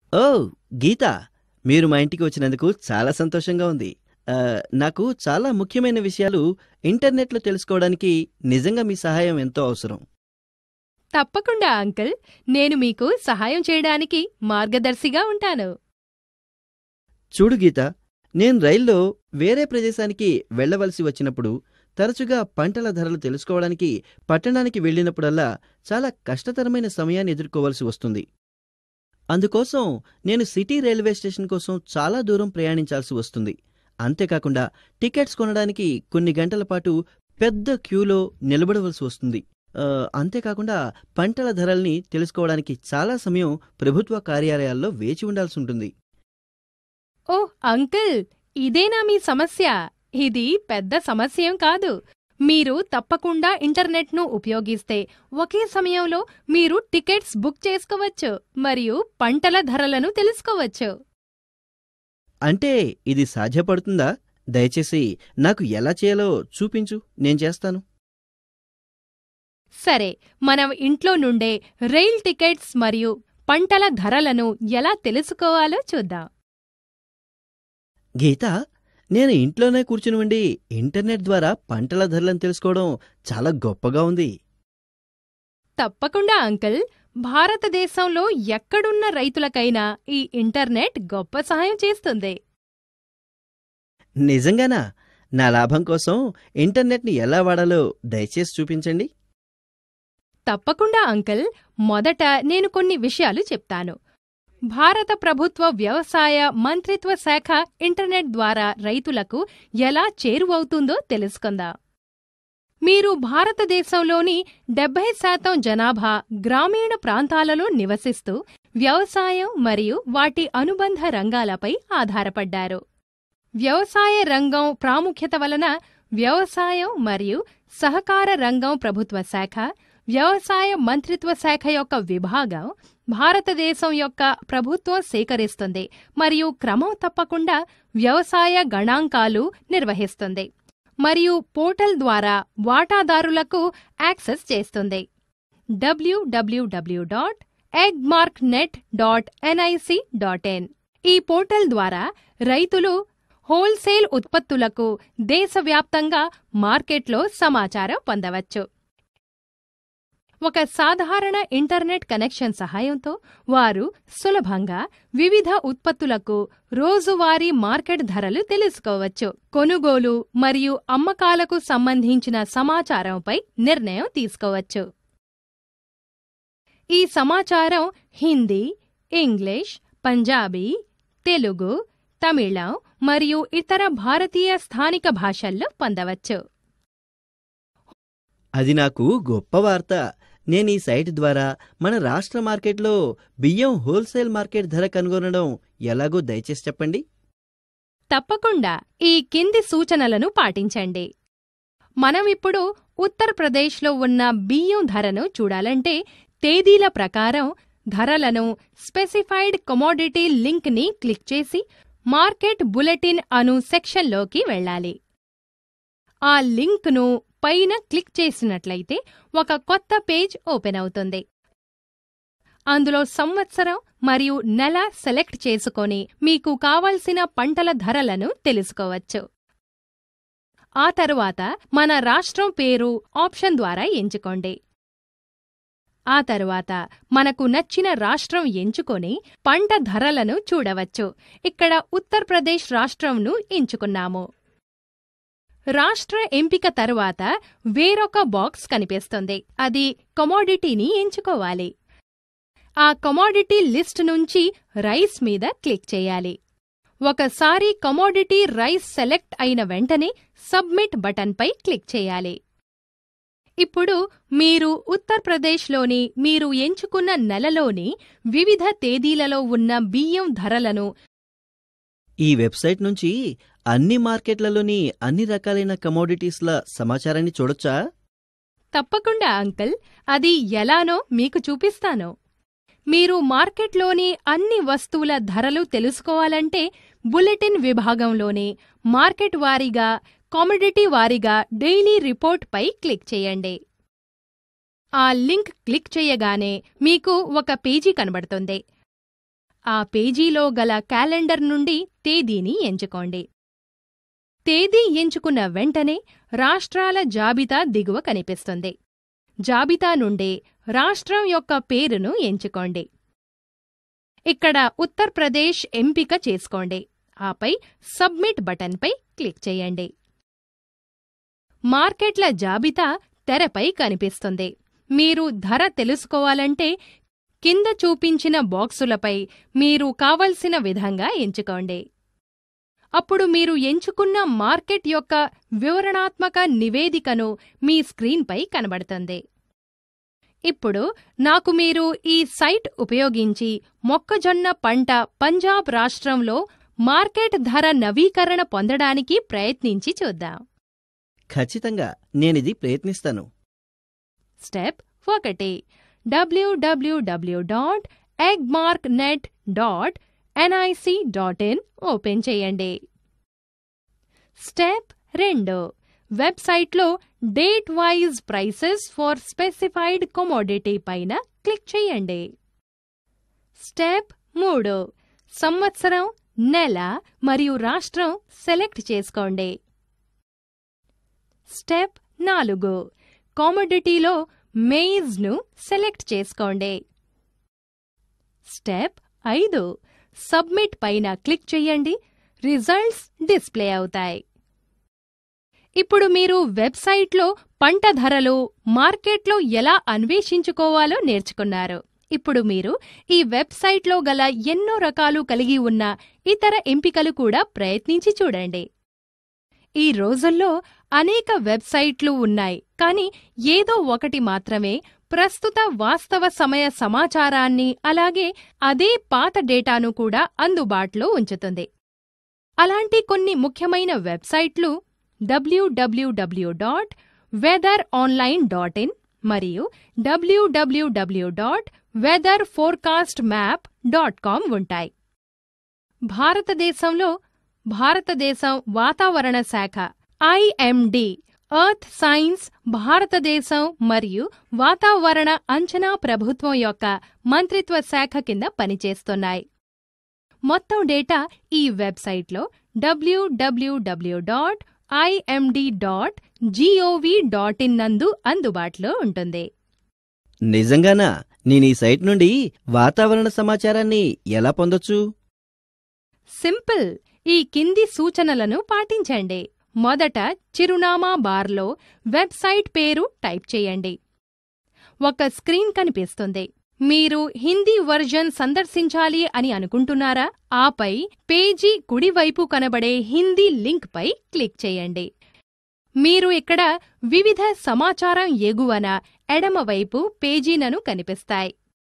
ఓ గీత మీరు మా ఇంటికి వచ్చినందుకు చాలా సంతోషంగా ఉంది ఆ, నాకు చాలా ముఖ్యమైన విషయాలు ఇంటర్నెట్లో తెలుసుకోవడానికి నిజంగా మీ సహాయం ఎంతో అవసరం తప్పకుండా అంకుల్ నేను మీకు సహాయం చేయడానికి మార్గదర్శిగా ఉంటాను చూడు గీత నేను రైల్లో వేరే ప్రదేశానికి వెళ్ళవలసి వచ్చినప్పుడు తరచుగా పంటల ధరలు తెలుసుకోవడానికి పట్టణానికి వెళ్ళినప్పుడల్లా చాలా కష్టతరమైన సమయాన్ని ఎదుర్కోవాల్సి వస్తుంది అందుకోసం నేను సిటీ రైల్వే స్టేషన్ కోసం చాలా దూరం ప్రయాణించాల్సి వస్తుంది అంతేకాకుండా టికెట్స్ కొనడానికి కొన్ని గంటల పాటు పెద్ద క్యూలో నిలబడవలసి వస్తుంది ఆ, అంతేకాకుండా పంటల ధరల్ని తెలుసుకోవడానికి చాలా సమయం ప్రభుత్వ కార్యాలయాల్లో వేచి ఉండాల్సి ఉంటుంది ఓ అంకుల్ ఇదేనా మీ సమస్య ఇది పెద్ద సమస్యేం కాదు మీరు తప్పకుండా ఇంటర్నెట్ను ఉపయోగిస్తే ఒకే సమయంలో మీరు టికెట్స్ బుక్ చేసుకోవచ్చు మరియు పంటల ధరలను తెలుసుకోవచ్చు అంటే ఇది సాధ్యపడుతుందా దయచేసి నాకు ఎలా చేయాలో చూపించు నేను చేస్తాను సరే మనం ఇంట్లో నుండే రైల్ టికెట్స్ మరియు పంటల ధరలను ఎలా తెలుసుకోవాలో చూద్దాం గీత నేను ఇంట్లోనే కూర్చుని ఉండి ఇంటర్నెట్ ద్వారా పంటల ధరలను తెలుసుకోవడం చాలా గొప్పగా ఉంది తప్పకుండా అంకుల్ భారతదేశంలో ఎక్కడున్న రైతులకైనా ఈ ఇంటర్నెట్ గొప్ప సహాయం చేస్తుంది నిజంగానా నా లాభం కోసం ఇంటర్నెట్ని ఎలా వాడాలో దయచేసి చూపించండి తప్పకుండా అంకుల్ మొదట నేను కొన్ని విషయాలు చెప్తాను భారత ప్రభుత్వ వ్యవసాయ మంత్రిత్వ శాఖ ఇంటర్నెట్ ద్వారా రైతులకు ఎలా చేరువవుతుందో తెలుసుకుందాం మీరు భారతదేశంలోని డెబ్బై శాతం జనాభా గ్రామీణ ప్రాంతాలలో నివసిస్తూ వ్యవసాయం మరియు వాటి అనుబంధ రంగాలపై ఆధారపడ్డారు వ్యవసాయ రంగం ప్రాముఖ్యత వలన వ్యవసాయం మరియు సహకార రంగం ప్రభుత్వ శాఖ వ్యవసాయ మంత్రిత్వ శాఖ యొక్క విభాగం భారతదేశం యొక్క ప్రభుత్వం సేకరిస్తుంది మరియు క్రమం తప్పకుండా వ్యవసాయ గణాంకాలు నిర్వహిస్తుంది మరియు పోర్టల్ ద్వారా వాటాదారులకు యాక్సెస్ చేస్తుంది WWW dot Agmark net dot NIC dot in ఈ పోర్టల్ ద్వారా రైతులు హోల్సేల్ ఉత్పత్తులకు దేశవ్యాప్తంగా మార్కెట్లో సమాచారం పొందవచ్చు ఒక సాధారణ ఇంటర్నెట్ కనెక్షన్ సహాయంతో వారు సులభంగా వివిధ ఉత్పత్తులకు రోజువారీ మార్కెట్ ధరలు తెలుసుకోవచ్చు కొనుగోలు మరియు అమ్మకాలకు సంబంధించిన సమాచారంపై నిర్ణయం తీసుకోవచ్చు ఈ సమాచారం హిందీ ఇంగ్లీష్ పంజాబీ తెలుగు తమిళం మరియు ఇతర భారతీయ స్థానిక భాషల్లో పొందవచ్చు అది నాకు గొప్ప వార్త నేను ఈ సైట్ ద్వారా మన రాష్ట్ర మార్కెట్లో బియ్యం హోల్సేల్ మార్కెట్ ధర కనుగొనడం ఎలాగో దయచేసి చెప్పండి తప్పకుండా ఈ కింది సూచనలను పాటించండి మనం ఇప్పుడు ఉత్తరప్రదేశ్లో ఉన్న బియ్యం ధరను చూడాలంటే తేదీల ప్రకారం ధరలను స్పెసిఫైడ్ కమోడిటీ లింక్ని క్లిక్ చేసి మార్కెట్ బులెటిన్ అను సెక్షన్లోకి వెళ్ళాలి ఆ లింక్ను పైన క్లిక్ చేసినట్లయితే ఒక కొత్త పేజ్ ఓపెన్ అవుతుంది అందులో సంవత్సరం మరియు నెల సెలెక్ట్ చేసుకొని మీకు కావలసిన పంటల ధరలను తెలుసుకోవచ్చు ఆ తరువాత మన రాష్ట్రం పేరు ఆప్షన్ ద్వారా ఎంచుకోండి ఆ తరువాత మనకు నచ్చిన రాష్ట్రం ఎంచుకొని పంట ధరలను చూడవచ్చు ఇక్కడ ఉత్తరప్రదేశ్ రాష్ట్రంను ఎంచుకున్నాము రాష్ట్ర ఎంపిక తరువాత వేరొక బాక్స్ కనిపిస్తుంది అది కమోడిటీని ఎంచుకోవాలి ఆ కమోడిటీ లిస్ట్ నుంచి రైస్ మీద క్లిక్ చేయాలి ఒకసారి కమోడిటీ రైస్ సెలెక్ట్ అయిన వెంటనే సబ్మిట్ బటన్పై క్లిక్ చేయాలి ఇప్పుడు మీరు ఉత్తరప్రదేశ్లోని మీరు ఎంచుకున్న నెలలోని వివిధ తేదీలలో ఉన్న బియ్యం ధరలను ఈ వెబ్సైట్ నుంచి అన్ని మార్కెట్లలోని అన్ని రకాలైన కమోడిటీస్ల సమాచారాన్ని చూడొచ్చా తప్పకుండా అంకుల్ అది ఎలానో మీకు చూపిస్తాను మీరు మార్కెట్లోని అన్ని వస్తువుల ధరలు తెలుసుకోవాలంటే బులెటిన్ విభాగంలోని మార్కెట్ వారీగా కామోడిటీ వారీగా డైలీ రిపోర్ట్ పై క్లిక్ చేయండి ఆ లింక్ క్లిక్ చేయగానే మీకు ఒక పేజీ కనబడుతుంది ఆ పేజీలో గల క్యాలెండర్ నుండి తేదీని ఎంచుకోండి తేదీ ఎంచుకున్న వెంటనే రాష్ట్రాల జాబితా దిగువ కనిపిస్తుంది జాబితా నుండి రాష్ట్రం యొక్క పేరును ఎంచుకోండి ఇక్కడ ఉత్తరప్రదేశ్ ఎంపిక చేసుకోండి ఆపై సబ్మిట్ బటన్పై క్లిక్ చేయండి మార్కెట్ల జాబితా తెరపై కనిపిస్తుంది మీరు ధర తెలుసుకోవాలంటే కింద చూపించిన బాక్సులపై మీరు కావలసిన విధంగా ఎంచుకోండి అప్పుడు మీరు ఎంచుకున్న మార్కెట్ యొక్క వివరణాత్మక నివేదికను మీ స్క్రీన్పై కనబడుతుంది ఇప్పుడు నాకు మీరు ఈ సైట్ ఉపయోగించి మొక్కజొన్న పంట పంజాబ్ రాష్ట్రంలో మార్కెట్ ధర నవీకరణ పొందడానికి ప్రయత్నించి చూద్దాం ఖచ్చితంగా నేనిది ప్రయత్నిస్తాను స్టెప్ ఒకటి WWW dot Agmark net dot NIC dot in open చేయండి స్టెప్ రెండు వెబ్సైట్లో date wise prices for specified commodity పైన క్లిక్ చేయండి స్టెప్ మూడు సంవత్సరం నెల మరియు రాష్ట్రం సెలెక్ట్ చేసుకోండి స్టెప్ నాలుగు కామోడిటీలో మెయిజ్ను సెలెక్ట్ చేసుకోండి స్టెప్ ఐదు సబ్మిట్ పైన క్లిక్ చేయండి రిజల్ట్స్ డిస్ప్లే అవుతాయి ఇప్పుడు మీరు వెబ్సైట్లో పంట ధరలు మార్కెట్లో ఎలా అన్వేషించుకోవాలో నేర్చుకున్నారు ఇప్పుడు మీరు ఈ వెబ్సైట్లో గల ఎన్నో రకాలు కలిగి ఉన్న ఇతర ఎంపికలు కూడా ప్రయత్నించి చూడండి ఈ రోజుల్లో అనేక వెబ్సైట్లు ఉన్నాయి కానీ ఏదో ఒకటి మాత్రమే ప్రస్తుత వాస్తవ సమయ సమాచారాన్ని అలాగే అదే పాత డేటాను కూడా అందుబాటులో ఉంచుతుంది అలాంటి కొన్ని ముఖ్యమైన వెబ్సైట్లు WWW dot weather online dot in మరియు WWW dot weather forecast map dot com ఉంటాయి భారతదేశంలో భారతదేశం వాతావరణ శాఖ ఐఎండి ఎర్త్ సైన్స్ భారతదేశం మరియు వాతావరణ అంచనా ప్రభుత్వం యొక్క మంత్రిత్వ శాఖ కింద పనిచేస్తున్నాయి మొత్తం డేటా ఈ వెబ్సైట్లో WWW dot IMD dot GOV dot in నందు అందుబాటులో ఉంటుంది నిజంగానా నేను ఈ సైట్ నుండి వాతావరణ సమాచారాన్ని ఎలా పొందొచ్చు సింపుల్ ఈ కింది సూచనలను పాటించండి మొదట చిరునామా బార్లో వెబ్సైట్ పేరు టైప్ చేయండి ఒక స్క్రీన్ కనిపిస్తుంది మీరు హిందీ వర్జన్ సందర్శించాలి అని అనుకుంటున్నారా ఆపై పేజీ కుడివైపు కనబడే హిందీ లింక్ పై క్లిక్ చేయండి మీరు ఇక్కడ వివిధ సమాచారం ఎగువన ఎడమవైపు పేజీలను కనిపిస్తాయి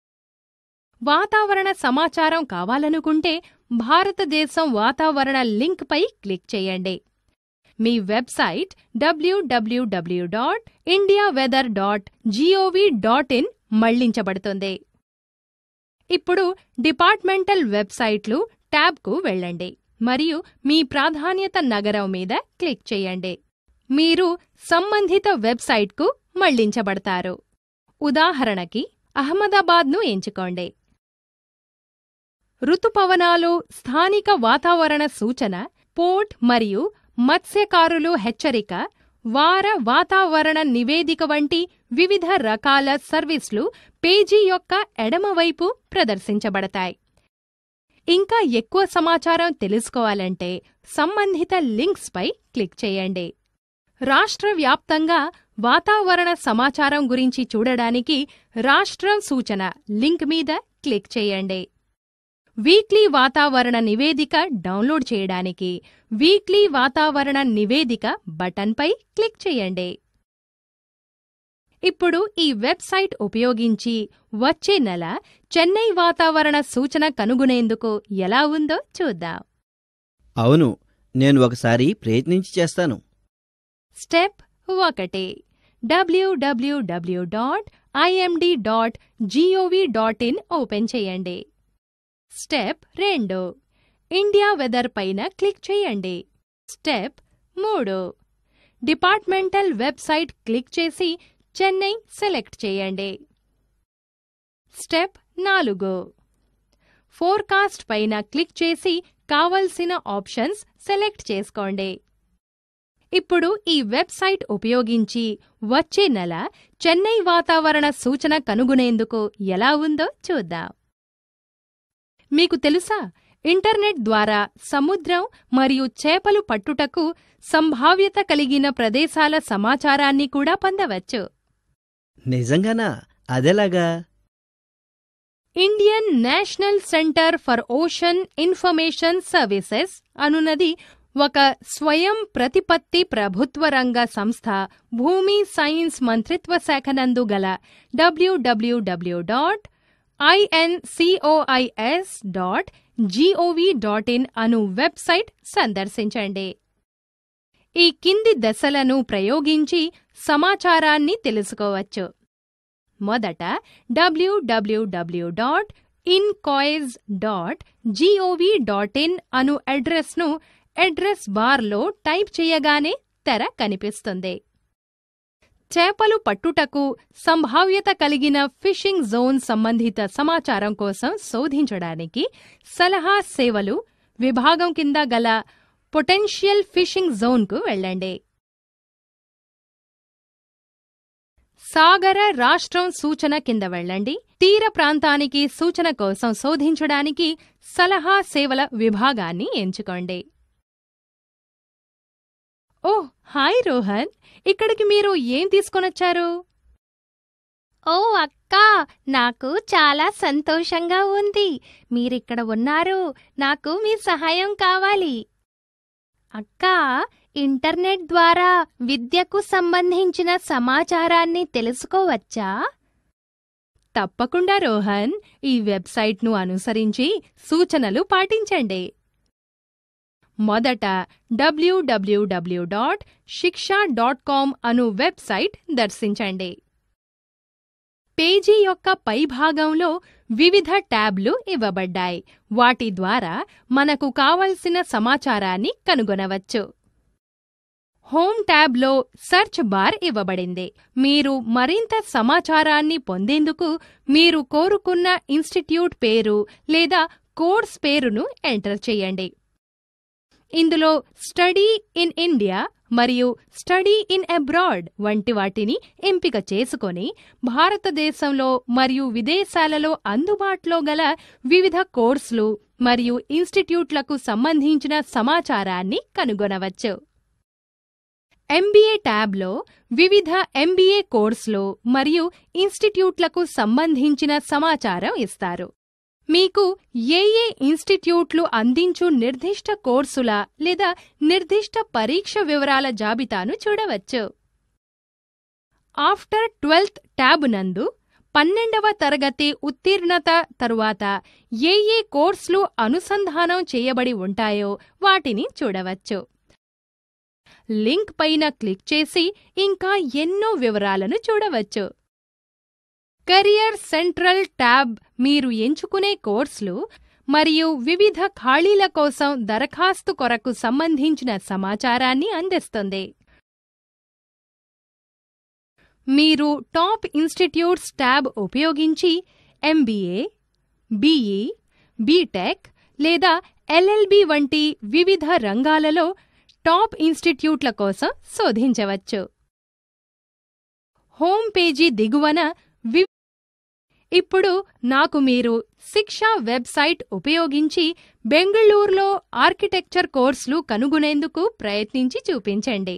వాతావరణ సమాచారం కావాలనుకుంటే భారతదేశం వాతావరణ లింక్ పై క్లిక్ చేయండి మీ website WWW dot India weather dot GOV dot in మళ్లించబడుతుంది ఇప్పుడు డిపార్ట్మెంటల్ వెబ్సైట్లు ట్యాబ్కు వెళ్ళండి మరియు మీ ప్రాధాన్యత నగరం మీద క్లిక్ చేయండి మీరు సంబంధిత వెబ్సైట్కు మళ్లించబడతారు ఉదాహరణకి అహ్మదాబాద్ను ఎంచుకోండి ఋతుపవనాలు స్థానిక వాతావరణ సూచన పోర్ట్ మరియు మత్స్యకారులు హెచ్చరిక వార వాతావరణ నివేదిక వంటి వివిధ రకాల సర్వీస్లు పేజీ యొక్క ఎడమవైపు ప్రదర్శించబడతాయి ఇంకా ఎక్కువ సమాచారం తెలుసుకోవాలంటే సంబంధిత లింక్స్ పై క్లిక్ చేయండి రాష్ట్ర వ్యాప్తంగా వాతావరణ సమాచారం గురించి చూడడానికి రాష్ట్రం సూచన లింక్ మీద క్లిక్ చేయండి వీక్లీ వాతావరణ నివేదిక డౌన్లోడ్ చేయడానికి వీక్లీ వాతావరణ నివేదిక బటన్పై క్లిక్ చేయండి ఇప్పుడు ఈ వెబ్సైట్ ఉపయోగించి వచ్చే నెల చెన్నై వాతావరణ సూచన కనుగొనేందుకు ఎలా ఉందో చూద్దాం అవును నేను ఒకసారి ప్రయత్నించి చేస్తాను స్టెప్ ఒకటి WWW dot IMD dot GOV dot in open చేయండి స్టెప్ రెండు ఇండియా వెదర్ పైన క్లిక్ చేయండి స్టెప్ మూడు డిపార్ట్మెంటల్ వెబ్సైట్ క్లిక్ చేసి చెన్నై సెలెక్ట్ చేయండి స్టెప్ నాలుగు ఫోర్కాస్ట్ పైన క్లిక్ చేసి కావలసిన ఆప్షన్స్ సెలెక్ట్ చేసుకోండి ఇప్పుడు ఈ వెబ్సైట్ ఉపయోగించి వచ్చే నెల చెన్నై వాతావరణ సూచన కనుగొనేందుకు ఎలా ఉందో చూద్దాం మీకు తెలుసా ఇంటర్నెట్ ద్వారా సముద్రం మరియు చేపలు పట్టుటకు సంభావ్యత కలిగిన ప్రదేశాల సమాచారాన్ని కూడా పొందవచ్చు నిజంగానా అదెలాగా Indian national centre for ocean information services అనున్నది ఒక స్వయం ప్రతిపత్తి ప్రభుత్వ రంగ సంస్థ భూమి సైన్స్ మంత్రిత్వ శాఖ నందు గల WWW dot INCOIS dot GOV dot in అను వెబ్సైట్ సందర్శించండి ఈ కింది దశలను ప్రయోగించి సమాచారాన్ని తెలుసుకోవచ్చు మొదట WWW dot INCOIS dot GOV dot in అను అడ్రస్ను అడ్రస్ బార్లో టైప్ చేయగానే తెర కనిపిస్తుంది చేపలు పట్టుటకు సంభావ్యత కలిగిన ఫిషింగ్ జోన్ సంబంధిత సమాచారం కోసం శోధించడానికి సలహా సేవలు విభాగం కింద గల పొటెన్షియల్ ఫిషింగ్ జోన్కు వెళ్ళండి సాగర రాష్ట్రం సూచన కింద వెళ్ళండి తీర ప్రాంతానికి సూచన కోసం శోధించడానికి సలహా సేవల విభాగాన్ని ఎంచుకోండి ఓ హాయ్ రోహన్ ఇక్కడికి మీరు ఏం తీసుకొనొచ్చారు ఓ అక్క నాకు చాలా సంతోషంగా ఉంది మీరిక్కడ ఉన్నారు నాకు మీ సహాయం కావాలి అక్క ఇంటర్నెట్ ద్వారా విద్యకు సంబంధించిన సమాచారాన్ని తెలుసుకోవచ్చా తప్పకుండా రోహన్ ఈ వెబ్సైట్ను అనుసరించి సూచనలు పాటించండి మొదట WWW dot Shiksha dot com అను వెబ్సైట్ దర్శించండి పేజీ యొక్క పైభాగంలో వివిధ ట్యాబ్లు ఇవ్వబడ్డాయి వాటి ద్వారా మనకు కావలసిన సమాచారాన్ని కనుగొనవచ్చు హోమ్ ట్యాబ్లో సెర్చ్ బార్ ఇవ్వబడింది మీరు మరింత సమాచారాన్ని పొందేందుకు మీరు కోరుకున్న ఇన్స్టిట్యూట్ పేరు లేదా కోర్స్ పేరును ఎంటర్ చేయండి ఇందులో స్టడీ ఇన్ ఇండియా మరియు స్టడీ ఇన్ అబ్రాడ్ వంటి వాటిని ఎంపిక చేసుకొని భారతదేశంలో మరియు విదేశాలలో అందుబాటులో గల వివిధ కోర్సులు మరియు ఇన్స్టిట్యూట్లకు సంబంధించిన సమాచారాన్ని కనుగొనవచ్చు ఎంబీఏ ట్యాబ్లో వివిధ ఎంబీఏ కోర్సులు మరియు ఇన్స్టిట్యూట్లకు సంబంధించిన సమాచారం ఇస్తారు మీకు ఏ ఏ ఇన్స్టిట్యూట్లు అందించు నిర్దిష్ట కోర్సుల లేదా నిర్దిష్ట పరీక్ష వివరాల జాబితాను చూడవచ్చు ఆఫ్టర్ ట్వెల్త్ ట్యాబ్ నందు పన్నెండవ తరగతి ఉత్తీర్ణత తరువాత ఏ ఏ కోర్సులు అనుసంధానం చేయబడి ఉంటాయో వాటిని చూడవచ్చు లింక్ పైన క్లిక్ చేసి ఇంకా ఎన్నో వివరాలను చూడవచ్చు కెరియర్ సెంట్రల్ ట్యాబ్ మీరు ఎంచుకునే కోర్సులు మరియు వివిధ ఖాళీల కోసం దరఖాస్తు కొరకు సంబంధించిన సమాచారాన్ని అందిస్తుంది మీరు టాప్ ఇన్స్టిట్యూట్స్ ట్యాబ్ ఉపయోగించి ఎంబీఏ బీఈ బీటెక్ లేదా ఎల్ఎల్బి వంటి వివిధ రంగాలలో టాప్ ఇన్స్టిట్యూట్ల కోసం శోధించవచ్చు హోమ్ పేజీ దిగువన వి ఇప్పుడు నాకు మీరు శిక్షా వెబ్సైట్ ఉపయోగించి బెంగళూరులో ఆర్కిటెక్చర్ కోర్సులు కనుగొనేందుకు ప్రయత్నించి చూపించండి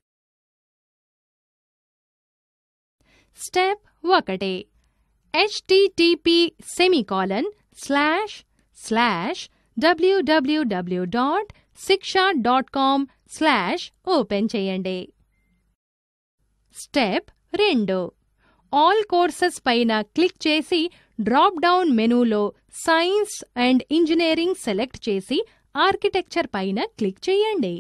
స్టెప్ ఒకటి HTTP semicolon slash slash WWW dot Shiksha dot com slash open చేయండి స్టెప్ రెండు ఆల్ కోర్సెస్ పైన క్లిక్ చేసి డ్రాప్ డౌన్ మెనూలో సైన్స్ అండ్ ఇంజనీరింగ్ సెలెక్ట్ చేసి ఆర్కిటెక్చర్ పైన క్లిక్ చేయండి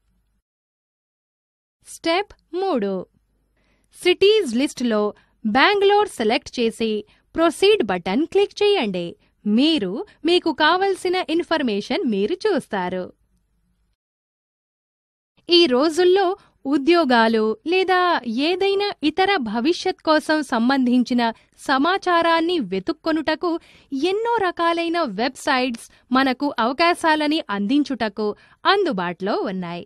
స్టెప్ మూడు సిటీస్ లిస్ట్లో బెంగళూర్ సెలెక్ట్ చేసి ప్రొసీడ్ బటన్ క్లిక్ చేయండి మీరు మీకు కావలసిన ఇన్ఫర్మేషన్ మీరు చూస్తారు ఈ రోజుల్లో ఉద్యోగాలు లేదా ఏదైనా ఇతర భవిష్యత్ కోసం సంబంధించిన సమాచారాన్ని వెతుక్కొనుటకు ఎన్నో రకాలైన వెబ్సైట్స్ మనకు అవకాశాలని అందించుటకు అందుబాటులో ఉన్నాయి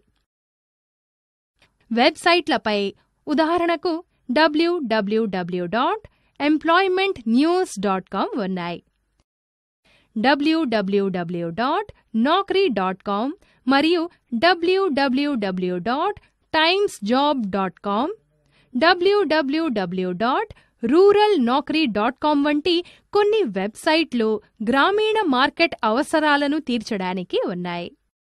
వెబ్సైట్లపై ఉదాహరణకు WWW dot employment news dot com ఉన్నాయి WWW dot Naukri dot com మరియు WWW dot times job dot com WWW dot rural Naukri dot com వంటి కొన్ని వెబ్సైట్లు గ్రామీణ మార్కెట్ అవసరాలను తీర్చడానికి ఉన్నాయి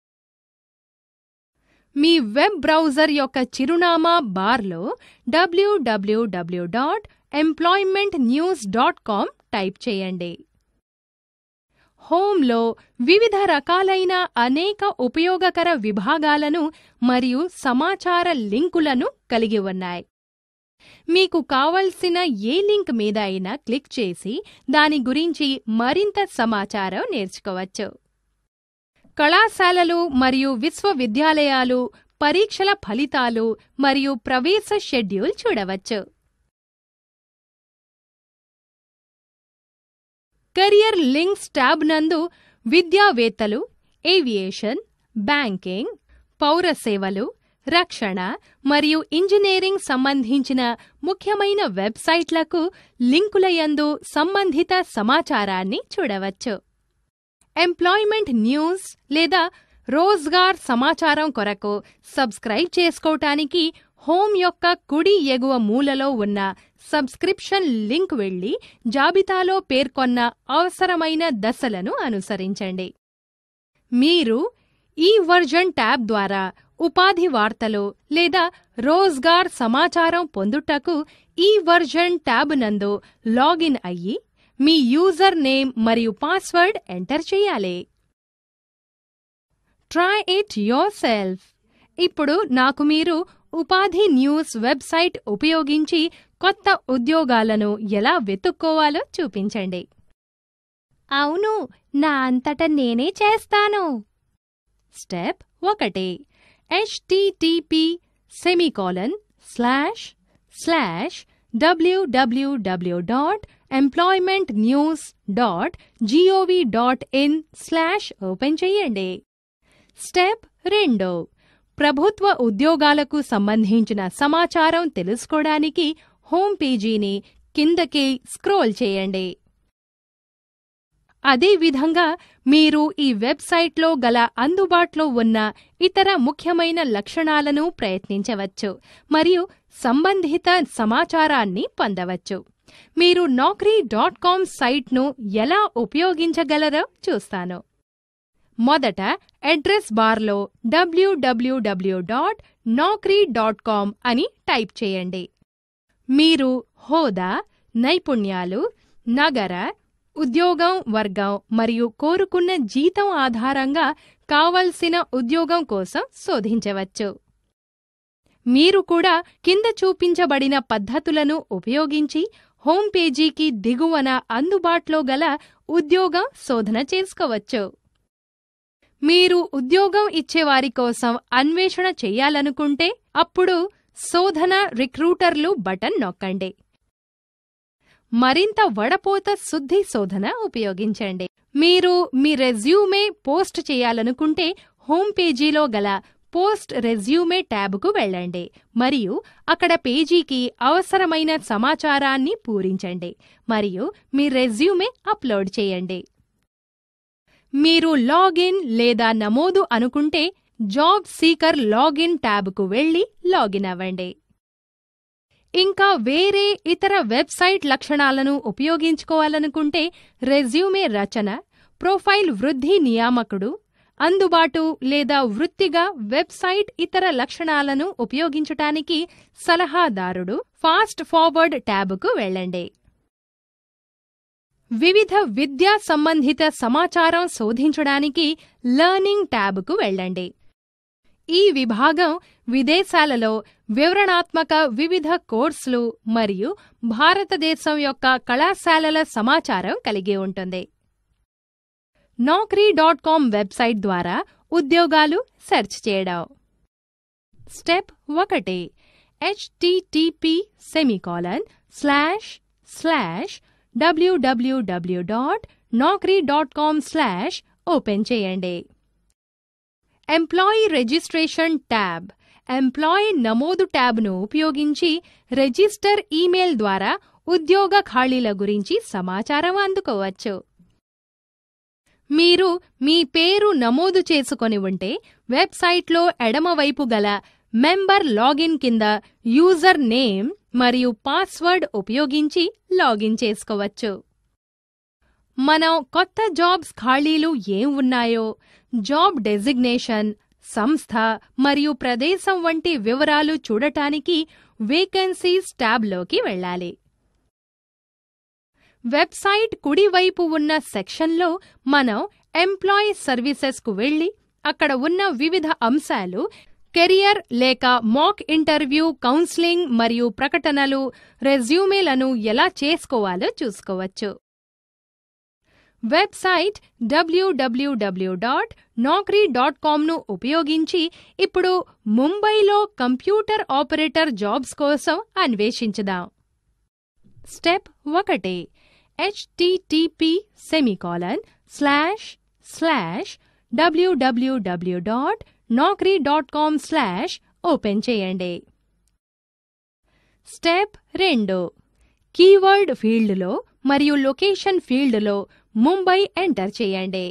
మీ వెబ్ బ్రౌజర్ యొక్క చిరునామా బార్లో WWW dot employment news dot com type చేయండి హోంలో వివిధ రకాలైన అనేక ఉపయోగకర విభాగాలను మరియు సమాచార లింకులను కలిగి ఉన్నాయి మీకు కావలసిన ఏ లింక్ మీద అయినా క్లిక్ చేసి దాని గురించి మరింత సమాచారం నేర్చుకోవచ్చు కళాశాలలు మరియు విశ్వవిద్యాలయాలు పరీక్షల ఫలితాలు మరియు ప్రవేశ షెడ్యూల్ చూడవచ్చు కెరియర్ లింక్స్ ట్యాబ్ నందు విద్యావేత్తలు ఏవియేషన్ బ్యాంకింగ్ పౌర సేవలు రక్షణ మరియు ఇంజనీరింగ్ సంబంధించిన ముఖ్యమైన వెబ్సైట్లకు లింకులయందు సంబంధిత సమాచారాన్ని చూడవచ్చు ఎంప్లాయ్మెంట్ న్యూస్ లేదా రోజ్గార్ సమాచారం కొరకు సబ్స్క్రైబ్ చేసుకోవటానికి హోమ్ యొక్క కుడి ఎగువ మూలలో ఉన్న సబ్స్క్రిప్షన్ లింక్ వెళ్లి జాబితాలో పేర్కొన్న అవసరమైన దశలను అనుసరించండి మీరు ఈ వర్జన్ ట్యాబ్ ద్వారా ఉపాధి వార్తలు లేదా రోజ్గార్ సమాచారం పొందుటకు ఈ వర్జన్ ట్యాబ్ నందు లాగిన్ అయ్యి మీ యూజర్ నేమ్ మరియు పాస్వర్డ్ ఎంటర్ చేయాలి ట్రై ఇట్ యోర్ సెల్ఫ్ ఇప్పుడు నాకు మీరు ఉపాధి న్యూస్ వెబ్సైట్ ఉపయోగించి కొత్త ఉద్యోగాలను ఎలా వెతుక్కోవాలో చూపించండి అవును నా అంతట నేనే చేస్తాను స్టెప్ ఒకటి HTTP semicolon slash slash WWW dot employment news dot GOV dot in slash open చేయండి స్టెప్ రెండు ప్రభుత్వ ఉద్యోగాలకు సంబంధించిన సమాచారం తెలుసుకోవడానికి హోమ్ పేజీని కిందకి స్క్రోల్ చేయండి అదేవిధంగా మీరు ఈ వెబ్సైట్లో గల అందుబాటులో ఉన్న ఇతర ముఖ్యమైన లక్షణాలను ప్రయత్నించవచ్చు మరియు సంబంధిత సమాచారాన్ని పొందవచ్చు మీరు నౌకరీ డాట్ కామ్ సైట్ను ఎలా ఉపయోగించగలరో చూస్తాను మొదట అడ్రస్ బార్లో WWW dot Naukri dot com అని టైప్ చేయండి మీరు హోదా నైపుణ్యాలు నగర ఉద్యోగం వర్గం మరియు కోరుకున్న జీతం ఆధారంగా కావలసిన ఉద్యోగం కోసం శోధించవచ్చు మీరు కూడా కింద చూపించబడిన పద్ధతులను ఉపయోగించి హోమ్ పేజీకి దిగువన అందుబాటులో గల ఉద్యోగం శోధన చేసుకోవచ్చు మీరు ఉద్యోగం ఇచ్చేవారి కోసం అన్వేషణ చేయాలనుకుంటే అప్పుడు శోధన రిక్రూటర్లు బటన్ నొక్కండి మరింత వడపోత శుద్ధి శోధన ఉపయోగించండి మీరు మీ రెజ్యూమే పోస్ట్ చేయాలనుకుంటే హోమ్ పేజీలో గల పోస్ట్ రెజ్యూమే ట్యాబ్కు వెళ్ళండి మరియు అక్కడ పేజీకి అవసరమైన సమాచారాన్ని పూరించండి మరియు మీ రెజ్యూమే అప్లోడ్ చేయండి మీరు లాగిన్ లేదా నమోదు అనుకుంటే జాబ్ సీకర్ లాగిన్ ట్యాబ్కు వెళ్ళి లాగిన్ అవ్వండి ఇంకా వేరే ఇతర వెబ్సైట్ లక్షణాలను ఉపయోగించుకోవాలనుకుంటే రెజ్యూమే రచన ప్రొఫైల్ వృద్ధి నియామకుడు అందుబాటు లేదా వృత్తిగా వెబ్సైట్ ఇతర లక్షణాలను ఉపయోగించటానికి సలహాదారుడు ఫాస్ట్ ఫార్వర్డ్ ట్యాబ్కు వెళ్ళండి వివిధ విద్యా సంబంధిత సమాచారం శోధించడానికి లర్నింగ్ ట్యాబ్కు వెళ్ళండి ఈ విభాగం విదేశాలలో వివరణాత్మక వివిధ కోర్సులు మరియు భారతదేశం యొక్క కళాశాలల సమాచారం కలిగి ఉంటుంది నౌకరీ డాట్ కామ్ వెబ్సైట్ ద్వారా ఉద్యోగాలు సెర్చ్ చేయడం స్టెప్ ఒకటి HTTP semicolon slash slash WWW dot Naukri dot com slash open చేయండి ఎంప్లాయీ రిజిస్ట్రేషన్ ట్యాబ్ ఎంప్లాయీ నమోదు ట్యాబ్ను ఉపయోగించి రిజిస్టర్ ఈమెయిల్ ద్వారా ఉద్యోగ ఖాళీల గురించి సమాచారం అందుకోవచ్చు మీరు మీ పేరు నమోదు చేసుకొని ఉంటే వెబ్సైట్లో ఎడమవైపు గల మెంబర్ లాగిన్ కింద యూజర్ నేమ్ మరియు పాస్వర్డ్ ఉపయోగించి లాగిన్ చేసుకోవచ్చు మనం కొత్త జాబ్స్ ఖాళీలు ఏం ఉన్నాయో జాబ్ డెసిగ్నేషన్ సంస్థ మరియు ప్రదేశం వంటి వివరాలు చూడటానికి వేకెన్సీస్ ట్యాబ్లోకి వెళ్ళాలి వెబ్సైట్ కుడివైపు ఉన్న సెక్షన్లో మనం ఎంప్లాయీ సర్వీసెస్కు వెళ్ళి అక్కడ ఉన్న వివిధ అంశాలు కెరియర్ లేక మాక్ ఇంటర్వ్యూ కౌన్సిలింగ్ మరియు ప్రకటనలు రెజ్యూమేలను ఎలా చేసుకోవాలో చూసుకోవచ్చు website WWW dot Naukri dot కామ్ను ఉపయోగించి ఇప్పుడు ముంబైలో కంప్యూటర్ ఆపరేటర్ జాబ్స్ కోసం అన్వేషించుదాం స్టెప్ ఒకటి HTTP semicolon slash slash WWW dot Naukri dot com slash open చేయండి స్టెప్ రెండు కీవర్డ్ ఫీల్డ్లో మరియు లొకేషన్ ఫీల్డ్లో ముంబై ఎంటర్ చేయండి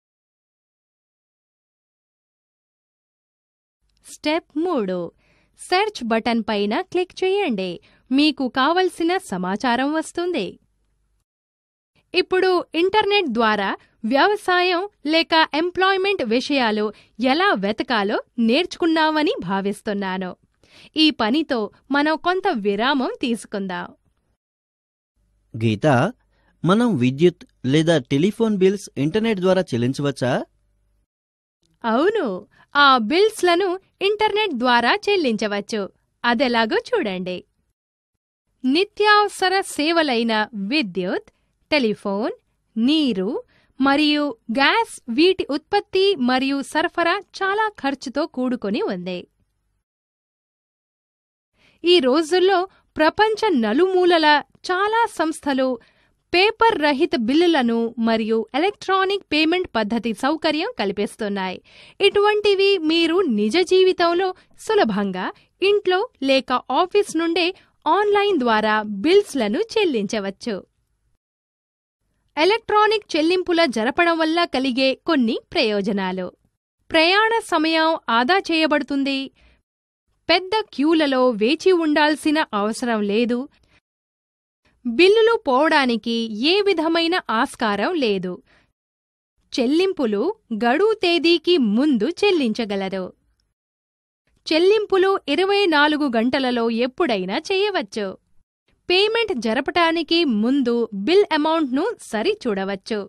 స్టెప్ మూడు సెర్చ్ బటన్ పైన క్లిక్ చేయండి మీకు కావలసిన సమాచారం వస్తుంది ఇప్పుడు ఇంటర్నెట్ ద్వారా వ్యవసాయం లేక ఎంప్లాయ్మెంట్ విషయాలు ఎలా వెతకాలో నేర్చుకున్నామని భావిస్తున్నాను ఈ పనితో మనం కొంత విరామం తీసుకుందాం గీత మనం విద్యుత్ లేదా టెలిఫోన్ బిల్స్ ఇంటర్నెట్ ద్వారా చెల్లించవచ్చా అవును ఆ బిల్స్లను ఇంటర్నెట్ ద్వారా చెల్లించవచ్చు అదెలాగో చూడండి నిత్యావసర సేవలైన విద్యుత్ టెలిఫోన్ నీరు మరియు గ్యాస్ వీటి ఉత్పత్తి మరియు సరఫరా చాలా ఖర్చుతో కూడుకొని ఉంది ఈ రోజుల్లో ప్రపంచ నలుమూలల చాలా సంస్థలు పేపర్ రహిత బిల్లులను మరియు ఎలక్ట్రానిక్ పేమెంట్ పద్ధతి సౌకర్యం కల్పిస్తున్నాయి ఇటువంటివి మీరు నిజ జీవితంలో సులభంగా ఇంట్లో లేక ఆఫీస్ నుండే ఆన్లైన్ ద్వారా బిల్స్లను చెల్లించవచ్చు ఎలక్ట్రానిక్ చెల్లింపుల జరపడం వల్ల కలిగే కొన్ని ప్రయోజనాలు ప్రయాణ సమయం ఆదా చేయబడుతుంది పెద్ద క్యూలలో వేచి ఉండాల్సిన అవసరం లేదు బిల్లులు పోవడానికి ఏ విధమైన ఆస్కారం లేదు చెల్లింపులు గడువు తేదీకి ముందు చెల్లించగలరు చెల్లింపులు ఇరవై నాలుగు గంటలలో ఎప్పుడైనా చేయవచ్చు పేమెంట్ జరపటానికి ముందు బిల్ అమౌంట్ను సరిచూడవచ్చు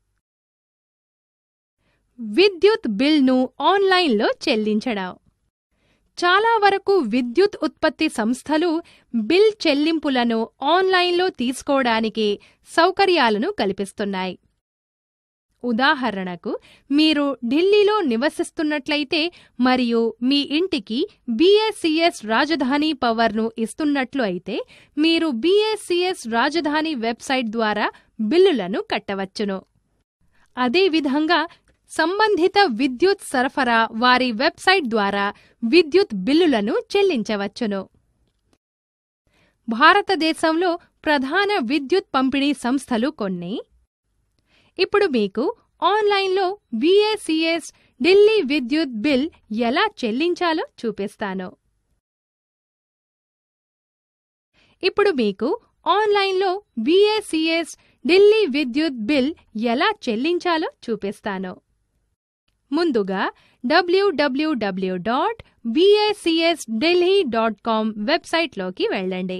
విద్యుత్ బిల్ను ఆన్లైన్లో చెల్లించడం చాలా వరకు విద్యుత్ ఉత్పత్తి సంస్థలు బిల్ చెల్లింపులను ఆన్లైన్లో తీసుకోవడానికి సౌకర్యాలను కల్పిస్తున్నాయి ఉదాహరణకు మీరు ఢిల్లీలో నివసిస్తున్నట్లయితే మరియు మీ ఇంటికి బీఎస్సీఎస్ రాజధాని పవర్ను ఇస్తున్నట్లు అయితే మీరు బీఎస్సీఎస్ రాజధాని వెబ్సైట్ ద్వారా బిల్లులను కట్టవచ్చును అదేవిధంగా సంబంధిత విద్యుత్ సరఫరా వారి వెబ్సైట్ ద్వారా విద్యుత్ బిల్లులను చెల్లించవచ్చును భారతదేశంలో ప్రధాన విద్యుత్ పంపిణీ సంస్థలు కొన్ని ఇప్పుడు మీకు ఆన్లైన్లో బీఏసీఎస్ ఢిల్లీ విద్యుత్ బిల్ ఎలా చెల్లించాలో చూపిస్తాను ఇప్పుడు మీకు ఆన్లైన్లో బీఏసీఎస్ ఢిల్లీ విద్యుత్ బిల్ ఎలా చెల్లించాలో చూపిస్తాను ముందుగా WWW dot BACS Delhi dot com వెబ్సైట్లోకి వెళ్ళండి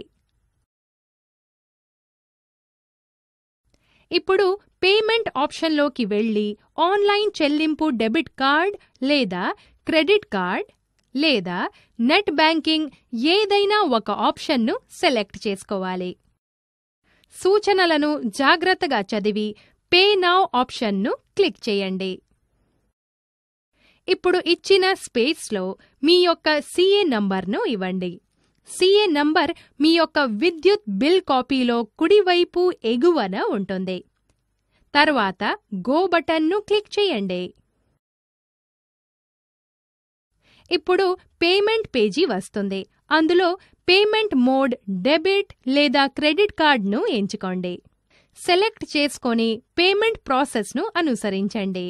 ఇప్పుడు పేమెంట్ ఆప్షన్లోకి వెళ్ళి ఆన్లైన్ చెల్లింపు డెబిట్ కార్డ్ లేదా క్రెడిట్ కార్డ్ లేదా నెట్ బ్యాంకింగ్ ఏదైనా ఒక ఆప్షన్ను సెలెక్ట్ చేసుకోవాలి సూచనలను జాగ్రత్తగా చదివి పే నౌ ఆప్షన్ను క్లిక్ చేయండి ఇప్పుడు ఇచ్చిన స్పేస్లో మీ యొక్క సిఏ నంబర్ను ఇవ్వండి సిఏ నంబర్ మీ యొక్క విద్యుత్ బిల్ కాపీలో కుడివైపు ఎగువన ఉంటుంది తర్వాత గో బటన్ను క్లిక్ చేయండి ఇప్పుడు పేమెంట్ పేజీ వస్తుంది అందులో పేమెంట్ మోడ్ డెబిట్ లేదా క్రెడిట్ కార్డ్ను ఎంచుకోండి సెలెక్ట్ చేసుకొని పేమెంట్ ప్రాసెస్ను అనుసరించండి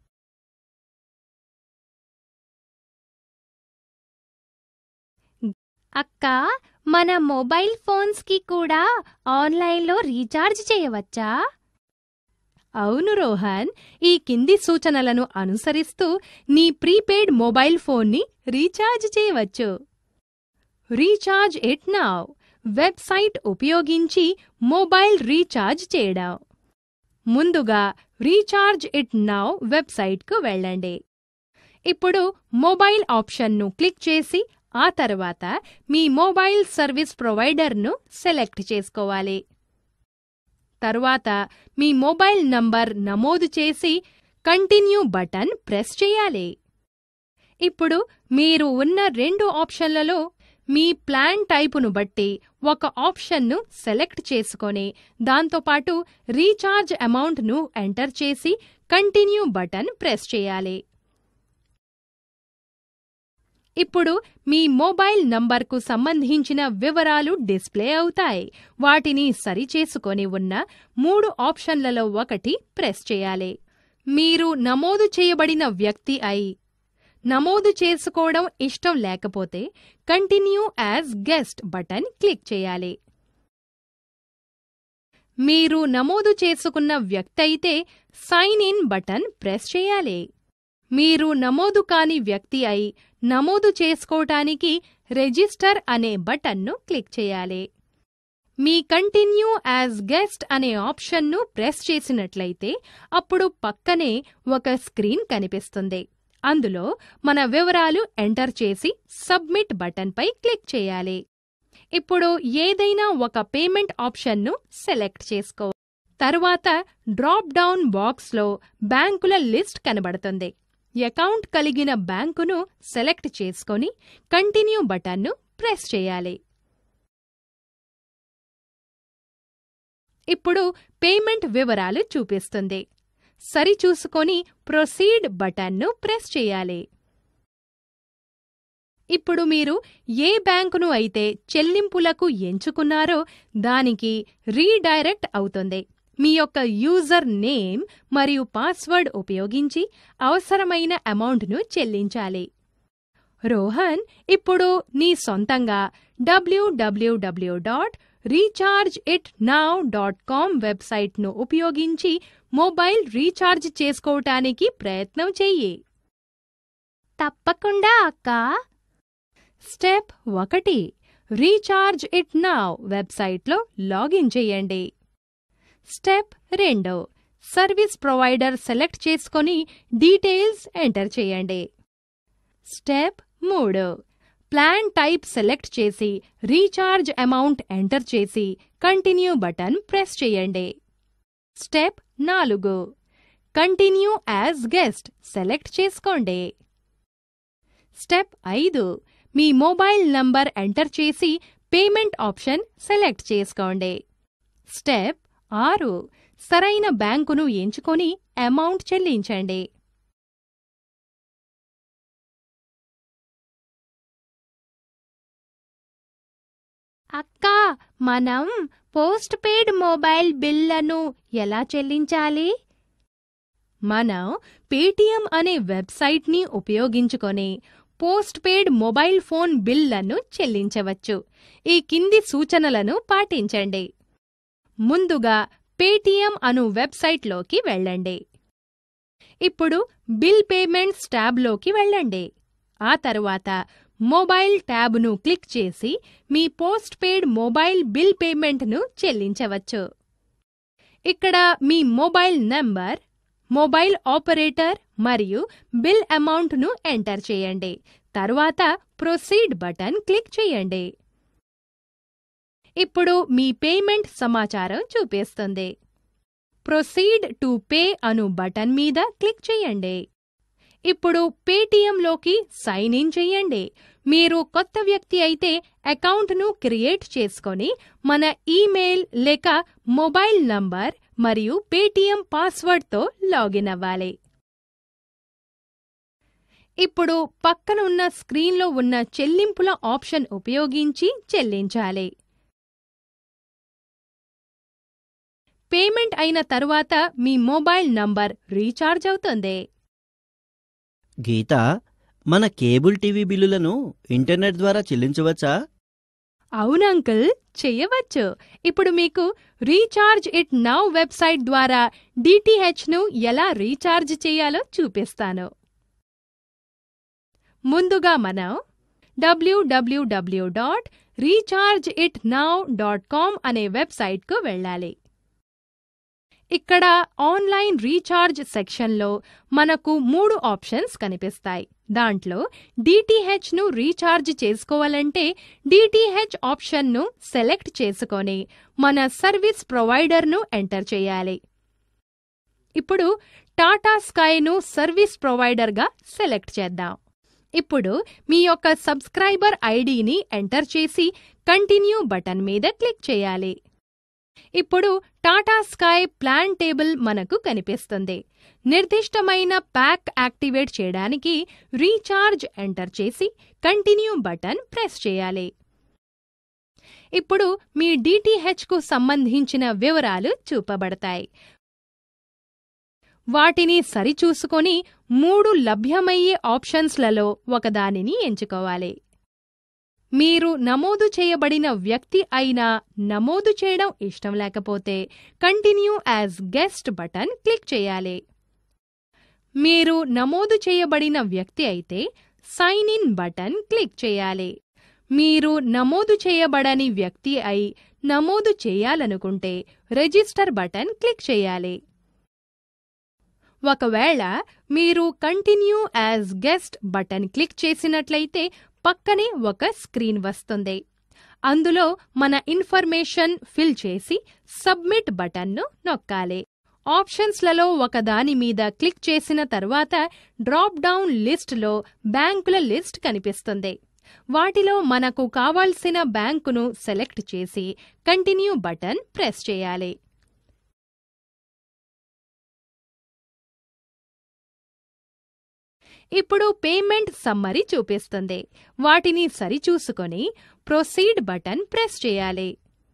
అక్క మన మొబైల్ ఫోన్స్ కి కూడా ఆన్లైన్లో రీఛార్జ్ చేయవచ్చా అవును రోహన్ ఈ కింది సూచనలను అనుసరిస్తూ నీ ప్రీపెయిడ్ మొబైల్ ఫోన్ని రీఛార్జ్ చేయవచ్చు రీఛార్జ్ ఇట్ నౌ వెబ్సైట్ ఉపయోగించి మొబైల్ రీఛార్జ్ చేయడం ముందుగా రీఛార్జ్ ఇట్ నౌ వెబ్సైట్కు వెళ్ళండి ఇప్పుడు మొబైల్ ఆప్షన్ను క్లిక్ చేసి ఆ తర్వాత మీ మొబైల్ సర్వీస్ ప్రొవైడర్ను సెలెక్ట్ చేసుకోవాలి తరువాత మీ మొబైల్ నంబర్ నమోదు చేసి కంటిన్యూ బటన్ ప్రెస్ చేయాలి ఇప్పుడు మీరు ఉన్న రెండు ఆప్షన్లలో మీ ప్లాన్ టైపును బట్టి ఒక ఆప్షన్ను సెలెక్ట్ చేసుకొని దాంతోపాటు రీఛార్జ్ అమౌంట్ను ఎంటర్ చేసి కంటిన్యూ బటన్ ప్రెస్ చేయాలి ఇప్పుడు మీ మొబైల్ నంబర్కు సంబంధించిన వివరాలు డిస్ప్లే అవుతాయి వాటిని సరిచేసుకొని ఉన్న మూడు ఆప్షన్లలో ఒకటి ప్రెస్ చేయాలి మీరు నమోదు చేయబడిన వ్యక్తి అయి నమోదు చేసుకోవడం ఇష్టం లేకపోతే continue as guest button click చేయాలి మీరు నమోదు చేసుకున్న వ్యక్తి అయితే సైన్ ఇన్ బటన్ ప్రెస్ చేయాలి మీరు నమోదు కాని వ్యక్తి అయి నమోదు చేసుకోవటానికి రిజిస్టర్ అనే బటన్ను క్లిక్ చేయాలి మీ కంటిన్యూ యాజ్ గెస్ట్ అనే ఆప్షన్ను ప్రెస్ చేసినట్లయితే అప్పుడు పక్కనే ఒక స్క్రీన్ కనిపిస్తుంది అందులో మన వివరాలు ఎంటర్ చేసి సబ్మిట్ బటన్పై క్లిక్ చేయాలి ఇప్పుడు ఏదైనా ఒక పేమెంట్ ఆప్షన్ను సెలెక్ట్ చేసుకో తరువాత డ్రాప్ డౌన్ బాక్స్లో బ్యాంకుల లిస్ట్ కనబడుతుంది అకౌంట్ కలిగిన బ్యాంకును సెలెక్ట్ చేసుకొని కంటిన్యూ బటన్ను ప్రెస్ చేయాలి ఇప్పుడు పేమెంట్ వివరాలు చూపిస్తుంది సరిచూసుకొని ప్రొసీడ్ బటన్ను ప్రెస్ చేయాలి ఇప్పుడు మీరు ఏ బ్యాంకును అయితే చెల్లింపులకు ఎంచుకున్నారో దానికి రీడైరెక్ట్ అవుతుంది మీ యొక్క యూజర్ నేమ్ మరియు పాస్వర్డ్ ఉపయోగించి అవసరమైన అమౌంట్ను చెల్లించాలి రోహన్ ఇప్పుడు నీ సొంతంగా WWW dot recharge it now dot com వెబ్సైట్ను ఉపయోగించి మొబైల్ రీఛార్జ్ చేసుకోవటానికి ప్రయత్నం చెయ్యి తప్పకుండా అక్క స్టెప్ ఒకటి రీఛార్జ్ ఇట్ నౌ వెబ్సైట్లో లాగిన్ చేయండి స్టెప్ రెండు సర్వీస్ ప్రొవైడర్ సెలెక్ట్ చేసుకొని డీటెయిల్స్ ఎంటర్ చేయండి స్టెప్ మూడు ప్లాన్ టైప్ సెలెక్ట్ చేసి రీఛార్జ్ అమౌంట్ ఎంటర్ చేసి కంటిన్యూ బటన్ ప్రెస్ చేయండి స్టెప్ నాలుగు కంటిన్యూ యాజ్ గెస్ట్ సెలెక్ట్ చేసుకోండి స్టెప్ ఐదు మీ మొబైల్ నంబర్ ఎంటర్ చేసి పేమెంట్ ఆప్షన్ సెలెక్ట్ చేసుకోండి స్టెప్ ఆరు సరైన బ్యాంకును ఎంచుకొని అమౌంట్ చెల్లించండి అక్క మనం పోస్ట్ పెయిడ్ మొబైల్ బిల్లను ఎలా చెల్లించాలి మనం పేటీఎం అనే వెబ్సైట్ని ఉపయోగించుకొని పోస్ట్ పెయిడ్ మొబైల్ ఫోన్ బిల్లను చెల్లించవచ్చు ఈ కింది సూచనలను పాటించండి ముందుగా పేటీఎం అను వెబ్సైట్లోకి వెళ్ళండి ఇప్పుడు బిల్ పేమెంట్స్ ట్యాబ్లోకి వెళ్ళండి ఆ తరువాత మొబైల్ ట్యాబ్ను క్లిక్ చేసి మీ పోస్ట్ పెయిడ్ మొబైల్ బిల్ పేమెంట్ను చెల్లించవచ్చు ఇక్కడ మీ మొబైల్ నంబర్ మొబైల్ ఆపరేటర్ మరియు బిల్ అమౌంట్ను ఎంటర్ చేయండి తరువాత ప్రొసీడ్ బటన్ క్లిక్ చేయండి ఇప్పుడు మీ పేమెంట్ సమాచారం చూపిస్తుంది ప్రొసీడ్ టు పే అను బటన్ మీద క్లిక్ చేయండి ఇప్పుడు పేటీఎంలోకి సైన్ ఇన్ చేయండి మీరు కొత్త వ్యక్తి అయితే అకౌంట్ను క్రియేట్ చేసుకొని మన ఈమెయిల్ లేక మొబైల్ నంబర్ మరియు పేటీఎం పాస్వర్డ్తో లాగిన్ అవ్వాలి ఇప్పుడు పక్కన ఉన్న స్క్రీన్లో ఉన్న చెల్లింపుల ఆప్షన్ ఉపయోగించి చెల్లించాలి పేమెంట్ అయిన తరువాత మీ మొబైల్ నంబర్ రీఛార్జ్ అవుతుంది గీత మన కేబుల్ టీవీ బిల్లులను ఇంటర్నెట్ ద్వారా చెల్లించవచ్చా అవును అంకుల్ చెయ్యవచ్చు ఇప్పుడు మీకు రీఛార్జ్ ఇట్ నౌ వెబ్సైట్ ద్వారా డిటిహెచ్ను ఎలా రీఛార్జ్ చేయాలో చూపిస్తాను ముందుగా మనం WWW dot recharge it now dot com అనే వెబ్సైట్కు వెళ్ళాలి ఇక్కడ ఆన్లైన్ రీఛార్జ్ సెక్షన్లో మనకు మూడు ఆప్షన్స్ కనిపిస్తాయి దాంట్లో డిటిహెచ్ ను రీఛార్జ్ చేసుకోవాలంటే డిటిహెచ్ ఆప్షన్ను సెలెక్ట్ చేసుకొని మన సర్వీస్ ప్రొవైడర్ను ఎంటర్ చేయాలి ఇప్పుడు టాటా స్కైను సర్వీస్ ప్రొవైడర్గా సెలెక్ట్ చేద్దాం ఇప్పుడు మీ యొక్క సబ్స్క్రైబర్ ఐడిని ఎంటర్ చేసి కంటిన్యూ బటన్ మీద క్లిక్ చేయాలి ఇప్పుడు టాటా స్కై ప్లాన్ టేబుల్ మనకు కనిపిస్తుంది నిర్దిష్టమైన ప్యాక్ యాక్టివేట్ చేయడానికి రీఛార్జ్ ఎంటర్ చేసి కంటిన్యూ బటన్ ప్రెస్ చేయాలి ఇప్పుడు మీ DTH కు సంబంధించిన వివరాలు చూపబడతాయి వాటిని సరిచూసుకొని మూడు లభ్యమయ్యే ఆప్షన్స్లలో ఒకదానిని ఎంచుకోవాలి మీరు నమోదు చేయబడిన వ్యక్తి అయినా నమోదు చేయడం ఇష్టం లేకపోతే continue as guest button click చేయాలి మీరు నమోదు చేయబడిన వ్యక్తి అయితే సైన్ ఇన్ బటన్ క్లిక్ చేయాలి మీరు నమోదు చేయబడని వ్యక్తి అయి నమోదు చేయాలనుకుంటే రిజిస్టర్ బటన్ క్లిక్ చేయాలి ఒకవేళ మీరు continue as guest button click చేసినట్లయితే పక్కనే ఒక స్క్రీన్ వస్తుంది అందులో మన ఇన్ఫర్మేషన్ ఫిల్ చేసి సబ్మిట్ బటన్ను నొక్కాలి ఆప్షన్స్లలో ఒకదాని మీద క్లిక్ చేసిన తర్వాత డ్రాప్ డౌన్ లిస్ట్లో బ్యాంకుల లిస్ట్ కనిపిస్తుంది వాటిలో మనకు కావాల్సిన బ్యాంకును సెలెక్ట్ చేసి కంటిన్యూ బటన్ ప్రెస్ చేయాలి ఇప్పుడు పేమెంట్ సమ్మరీ చూపిస్తుంది వాటిని సరిచూసుకొని ప్రొసీడ్ బటన్ ప్రెస్ చేయాలి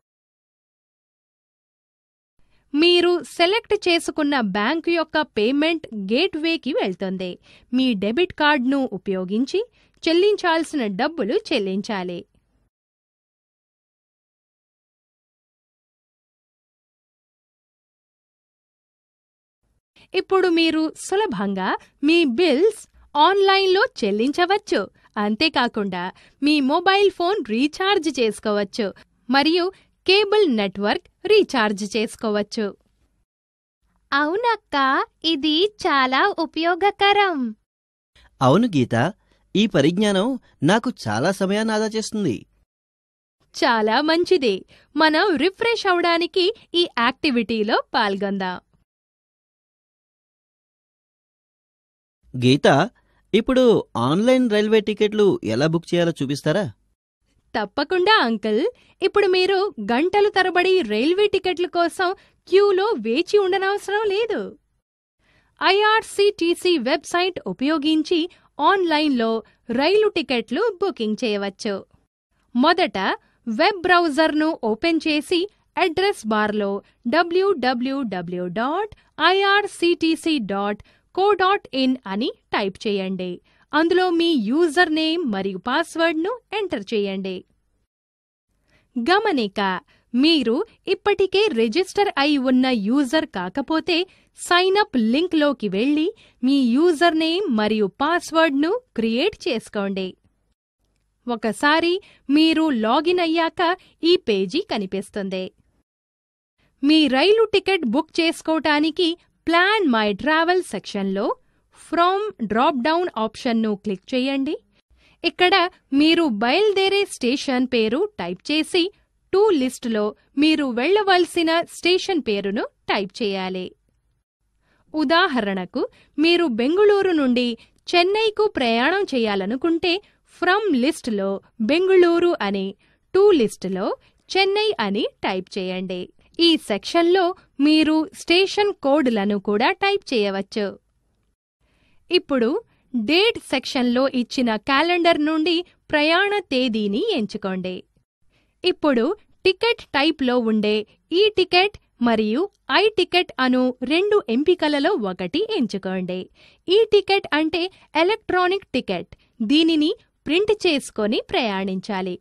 మీరు సెలెక్ట్ చేసుకున్న బ్యాంకు యొక్క పేమెంట్ గేట్వేకి వెళ్తుంది మీ డెబిట్ కార్డును ఉపయోగించి చెల్లించాల్సిన డబ్బులు చెల్లించాలి ఇప్పుడు మీరు సులభంగా మీ బిల్స్ ఆన్లైన్లో చెల్లించవచ్చు అంతేకాకుండా మీ మొబైల్ ఫోన్ రీఛార్జ్ చేసుకోవచ్చు మరియు కేబుల్ నెట్వర్క్ రీఛార్జ్ చేసుకోవచ్చు అవునక్క ఇది చాలా ఉపయోగకరం అవును గీత ఈ పరిజ్ఞానం నాకు చాలా సమయాన్ని ఆదా చేస్తుంది చాలా మంచిది మనం రిఫ్రెష్ అవడానికి ఈ యాక్టివిటీలో పాల్గొందాం గీత ఇప్పుడు ఆన్లైన్ రైల్వే టికెట్లు ఎలా బుక్ చేయాలో చూపిస్తారా తప్పకుండా అంకుల్ ఇప్పుడు మీరు గంటలు తరబడి రైల్వే టికెట్ల కోసం క్యూలో వేచి ఉండనవసరం లేదు ఐఆర్సీటీసీ వెబ్సైట్ ఉపయోగించి ఆన్లైన్లో రైలు టికెట్లు బుకింగ్ చేయవచ్చు మొదట వెబ్ బ్రౌజర్ను ఓపెన్ చేసి అడ్రస్ బార్లో WWW dot IRCTC dot co dot in అని టైప్ చేయండి అందులో మీ యూజర్ నేమ్ మరియు పాస్వర్డ్ను ఎంటర్ చేయండి గమనిక మీరు ఇప్పటికే రిజిస్టర్ అయి ఉన్న యూజర్ కాకపోతే సైన్ అప్ లింక్లోకి వెళ్ళి మీ యూజర్ నేమ్ మరియు పాస్వర్డ్ను క్రియేట్ చేసుకోండి ఒకసారి మీరు లాగిన్ అయ్యాక ఈ పేజీ కనిపిస్తుంది మీ రైలు టికెట్ బుక్ చేసుకోవటానికి ప్లాన్ మై ట్రావెల్ సెక్షన్లో ఫ్రమ్ డ్రాప్ డౌన్ ఆప్షన్ను క్లిక్ చేయండి ఇక్కడ మీరు బయలుదేరే స్టేషన్ పేరు టైప్ చేసి టు లిస్టులో మీరు వెళ్ళవలసిన స్టేషన్ పేరును టైప్ చేయాలి ఉదాహరణకు మీరు బెంగుళూరు నుండి చెన్నైకు ప్రయాణం చేయాలనుకుంటే ఫ్రమ్ లిస్టులో బెంగుళూరు అని టు లిస్టులో చెన్నై అని టైప్ చేయండి ఈ సెక్షన్లో మీరు స్టేషన్ కోడ్లను కూడా టైప్ చేయవచ్చు ఇప్పుడు డేట్ సెక్షన్లో ఇచ్చిన క్యాలెండర్ నుండి ప్రయాణ తేదీని ఎంచుకోండి ఇప్పుడు టికెట్ టైప్లో ఉండే ఈ టికెట్ మరియు ఐ టికెట్ అను రెండు ఎంపికలలో ఒకటి ఎంచుకోండి ఈ టికెట్ అంటే ఎలక్ట్రానిక్ టికెట్ దీనిని ప్రింట్ చేసుకొని ప్రయాణించాలి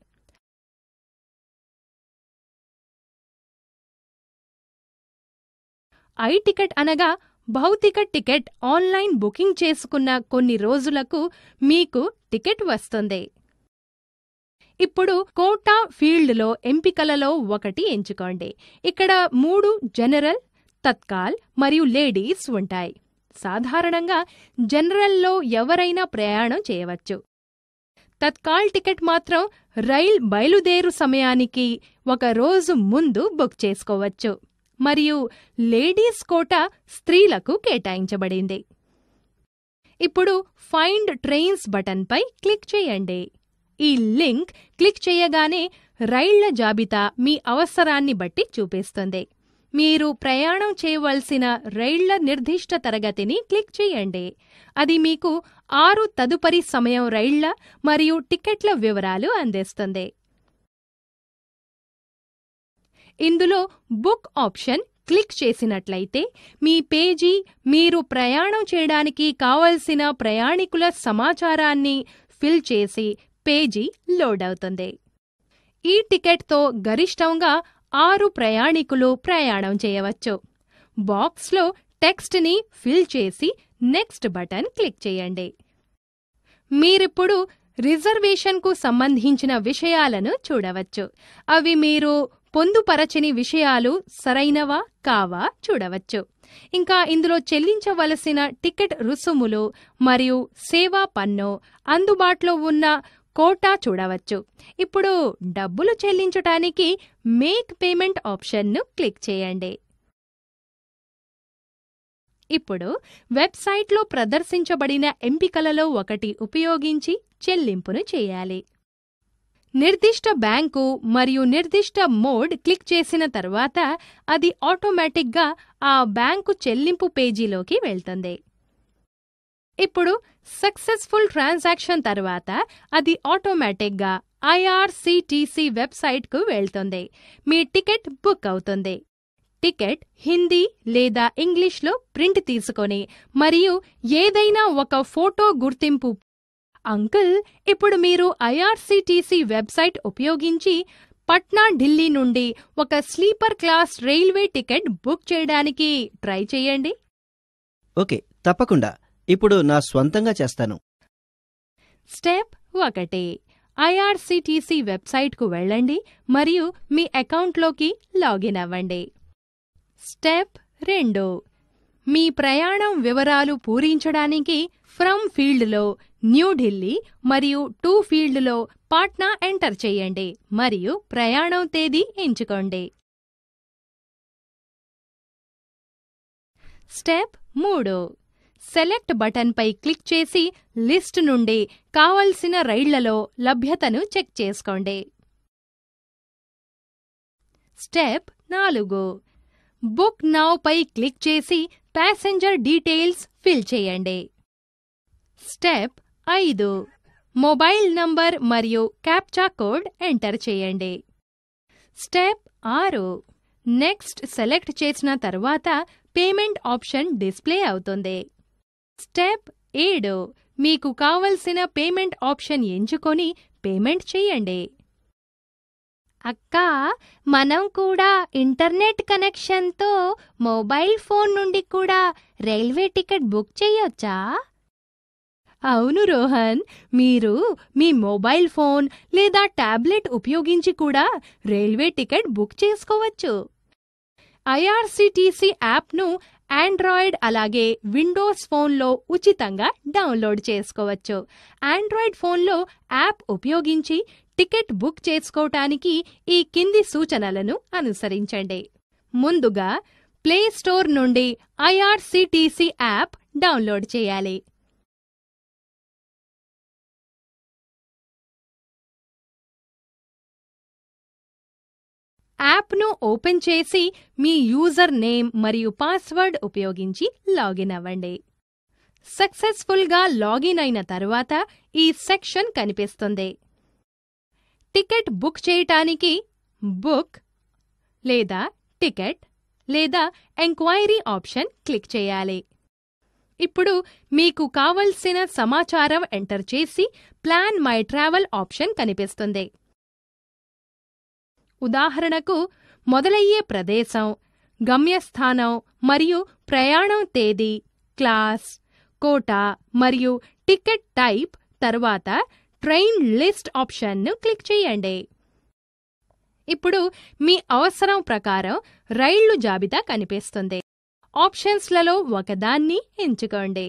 ఐ టికెట్ అనగా భౌతిక టికెట్ ఆన్లైన్ బుకింగ్ చేసుకున్న కొన్ని రోజులకు మీకు టికెట్ వస్తుంది ఇప్పుడు కోటా ఫీల్డ్లో ఎంపికలలో ఒకటి ఎంచుకోండి ఇక్కడ మూడు జనరల్ తత్కాల్ మరియు లేడీస్ ఉంటాయి సాధారణంగా జనరల్లో ఎవరైనా ప్రయాణం చేయవచ్చు తత్కాల్ టికెట్ మాత్రం రైల్ బయలుదేరు సమయానికి ఒక రోజు ముందు బుక్ చేసుకోవచ్చు మరియు లేడీస్ కోట స్త్రీలకు కేటాయించబడింది ఇప్పుడు ఫైండ్ ట్రైన్స్ బటన్పై క్లిక్ చేయండి ఈ లింక్ క్లిక్ చేయగానే రైళ్ల జాబితా మీ అవసరాన్ని బట్టి చూపిస్తుంది మీరు ప్రయాణం చేయవలసిన రైళ్ల నిర్దిష్ట తరగతిని క్లిక్ చేయండి అది మీకు ఆరు తదుపరి సమయం రైళ్ల మరియు టికెట్ల వివరాలు అందిస్తుంది ఇందులో బుక్ ఆప్షన్ క్లిక్ చేసినట్లయితే మీ పేజీ మీరు ప్రయాణం చేయడానికి కావలసిన ప్రయాణికుల సమాచారాన్ని ఫిల్ చేసి పేజీ లోడ్ అవుతుంది ఈ టికెట్తో గరిష్టంగా ఆరు ప్రయాణికులు ప్రయాణం చేయవచ్చు బాక్స్లో టెక్స్ట్ని ఫిల్ చేసి నెక్స్ట్ బటన్ క్లిక్ చేయండి మీరిప్పుడు రిజర్వేషన్కు సంబంధించిన విషయాలను చూడవచ్చు అవి మీరు పొందుపరచని విషయాలు సరైనవా కావా చూడవచ్చు ఇంకా ఇందులో చెల్లించవలసిన టికెట్ రుసుములు మరియు సేవా పన్ను అందుబాటులో ఉన్న కోటా చూడవచ్చు ఇప్పుడు డబ్బులు చెల్లించటానికి మేక్ పేమెంట్ ఆప్షన్ను క్లిక్ చేయండి ఇప్పుడు వెబ్సైట్లో ప్రదర్శించబడిన ఎంపికలలో ఒకటి ఉపయోగించి చెల్లింపును చేయాలి నిర్దిష్ట బ్యాంకు మరియు నిర్దిష్ట మోడ్ క్లిక్ చేసిన తర్వాత అది ఆటోమేటిక్గా ఆ బ్యాంకు చెల్లింపు పేజీలోకి వెళ్తుంది ఇప్పుడు సక్సెస్ఫుల్ ట్రాన్సాక్షన్ తర్వాత అది ఆటోమేటిక్గా ఐఆర్సిటిసి వెబ్సైట్కు వెళ్తుంది మీ టికెట్ బుక్ అవుతుంది టికెట్ హిందీ లేదా ఇంగ్లీష్లో ప్రింట్ తీసుకొని మరియు ఏదైనా ఒక ఫోటో గుర్తింపు అంకుల్ ఇప్పుడు మీరు ఐఆర్సిటిసి వెబ్సైట్ ఉపయోగించి పట్నా ఢిల్లీ నుండి ఒక sleeper class railway ticket book చేయడానికి ట్రై చేయండి ఓకే తప్పకుండా ఇప్పుడు నా స్వంతంగా చేస్తాను స్టెప్ ఒకటి ఐఆర్సిటిసి వెబ్సైట్కు వెళ్ళండి మరియు మీ అకౌంట్లోకి లాగిన్ అవ్వండి స్టెప్ రెండు మీ ప్రయాణం వివరాలు పూరించడానికి ఫ్రమ్ ఫీల్డ్లో న్యూఢిల్లీ మరియు టు ఫీల్డ్లో పాట్నా ఎంటర్ చేయండి మరియు ప్రయాణం తేదీ ఎంచుకోండి స్టెప్ మూడు సెలెక్ట్ బటన్పై క్లిక్ చేసి లిస్ట్ నుండి కావలసిన రైళ్లలో లభ్యతను చెక్ చేసుకోండి స్టెప్ నాలుగు బుక్ నౌ పై క్లిక్ చేసి ప్యాసింజర్ డీటెయిల్స్ ఫిల్ చేయండి స్టెప్ ఐదు మొబైల్ నంబర్ మరియు క్యాప్చా కోడ్ ఎంటర్ చేయండి స్టెప్ ఆరు నెక్స్ట్ సెలెక్ట్ చేసిన తర్వాత పేమెంట్ ఆప్షన్ డిస్ప్లే అవుతుంది స్టెప్ ఏడు మీకు కావలసిన పేమెంట్ ఆప్షన్ ఎంచుకొని పేమెంట్ చేయండి అక్కా మనం కూడా ఇంటర్నెట్ కనెక్షన్తో మొబైల్ ఫోన్ నుండి కూడా రైల్వే టికెట్ బుక్ చేయొచ్చా అవును రోహన్ మీరు మీ మొబైల్ ఫోన్ లేదా టాబ్లెట్ ఉపయోగించి కూడా రైల్వే టికెట్ బుక్ చేసుకోవచ్చు ఐఆర్సిటిసి యాప్ను ఆండ్రాయిడ్ అలాగే విండోస్ ఫోన్లో ఉచితంగా డౌన్లోడ్ చేసుకోవచ్చు ఆండ్రాయిడ్ ఫోన్లో యాప్ ఉపయోగించి టికెట్ బుక్ చేసుకోవటానికి ఈ కింది సూచనలను అనుసరించండి ముందుగా ప్లే స్టోర్ నుండి ఐఆర్సిటిసి యాప్ డౌన్లోడ్ చేయాలి యాప్ను ఓపెన్ చేసి మీ యూజర్ నేమ్ మరియు పాస్వర్డ్ ఉపయోగించి లాగిన్ అవ్వండి సక్సెస్ఫుల్గా లాగిన్ అయిన తరువాత ఈ సెక్షన్ కనిపిస్తుంది టికెట్ బుక్ చేయటానికి బుక్ లేదా టికెట్ లేదా ఎంక్వైరీ ఆప్షన్ క్లిక్ చేయాలి ఇప్పుడు మీకు కావలసిన సమాచారం ఎంటర్ చేసి ప్లాన్ మై ట్రావెల్ ఆప్షన్ కనిపిస్తుంది ఉదాహరణకు మొదలయ్యే ప్రదేశం గమ్యస్థానం మరియు ప్రయాణం తేదీ క్లాస్ కోటా మరియు టికెట్ టైప్ తర్వాత ట్రైన్ లిస్ట్ ఆప్షన్ను క్లిక్ చేయండి ఇప్పుడు మీ అవసరం ప్రకారం రైళ్లు జాబితా కనిపిస్తుంది ఆప్షన్స్లలో ఒకదాన్ని ఎంచుకోండి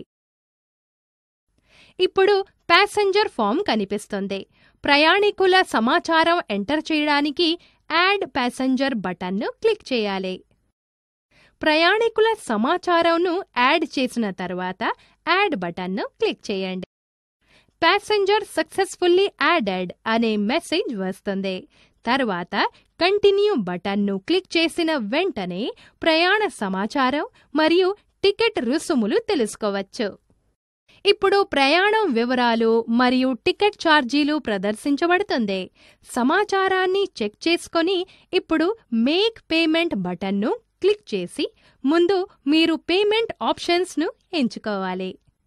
ఇప్పుడు ప్యాసింజర్ ఫామ్ కనిపిస్తుంది ప్రయాణికుల సమాచారం ఎంటర్ చేయడానికి యాడ్ ప్యాసింజర్ బటన్ను క్లిక్ చేయాలి ప్రయాణికుల సమాచారంను యాడ్ చేసిన తర్వాత యాడ్ బటన్ను క్లిక్ చేయండి ప్యాసింజర్ సక్సెస్ఫుల్లీ యాడెడ్ అనే మెసేజ్ వస్తుంది తర్వాత కంటిన్యూ బటన్ను క్లిక్ చేసిన వెంటనే ప్రయాణ సమాచారం మరియు టికెట్ రుసుములు తెలుసుకోవచ్చు ఇప్పుడు ప్రయాణం వివరాలు మరియు టికెట్ ఛార్జీలు ప్రదర్శించబడుతుంది సమాచారాన్ని చెక్ చేసుకొని ఇప్పుడు మేక్ పేమెంట్ బటన్ను క్లిక్ చేసి ముందు మీరు పేమెంట్ ఆప్షన్స్ను ఎంచుకోవాలి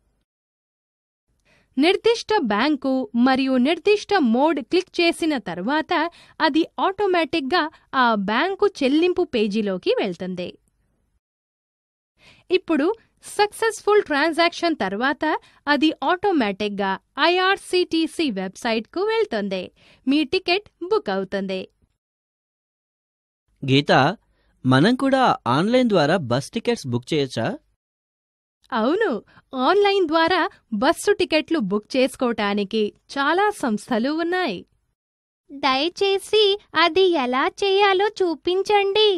నిర్దిష్ట బ్యాంకు మరియు నిర్దిష్ట మోడ్ క్లిక్ చేసిన తర్వాత అది ఆటోమేటిక్గా ఆ బ్యాంకు చెల్లింపు పేజీలోకి వెళ్తుంది ఇప్పుడు సక్సెస్ఫుల్ ట్రాన్సాక్షన్ తర్వాత అది ఆటోమేటిక్గా ఐఆర్సీటీసీ వెబ్సైట్కు వెళ్తుంది మీ టికెట్ బుక్ అవుతుంది గీత మనం కూడా ఆన్లైన్ ద్వారా బస్ టికెట్స్ బుక్ చేయొచ్చా అవును ఆన్లైన్ ద్వారా బస్సు టికెట్లు బుక్ చేసుకోవటానికి చాలా సంస్థలు ఉన్నాయి దయచేసి అది ఎలా చేయాలో చూపించండి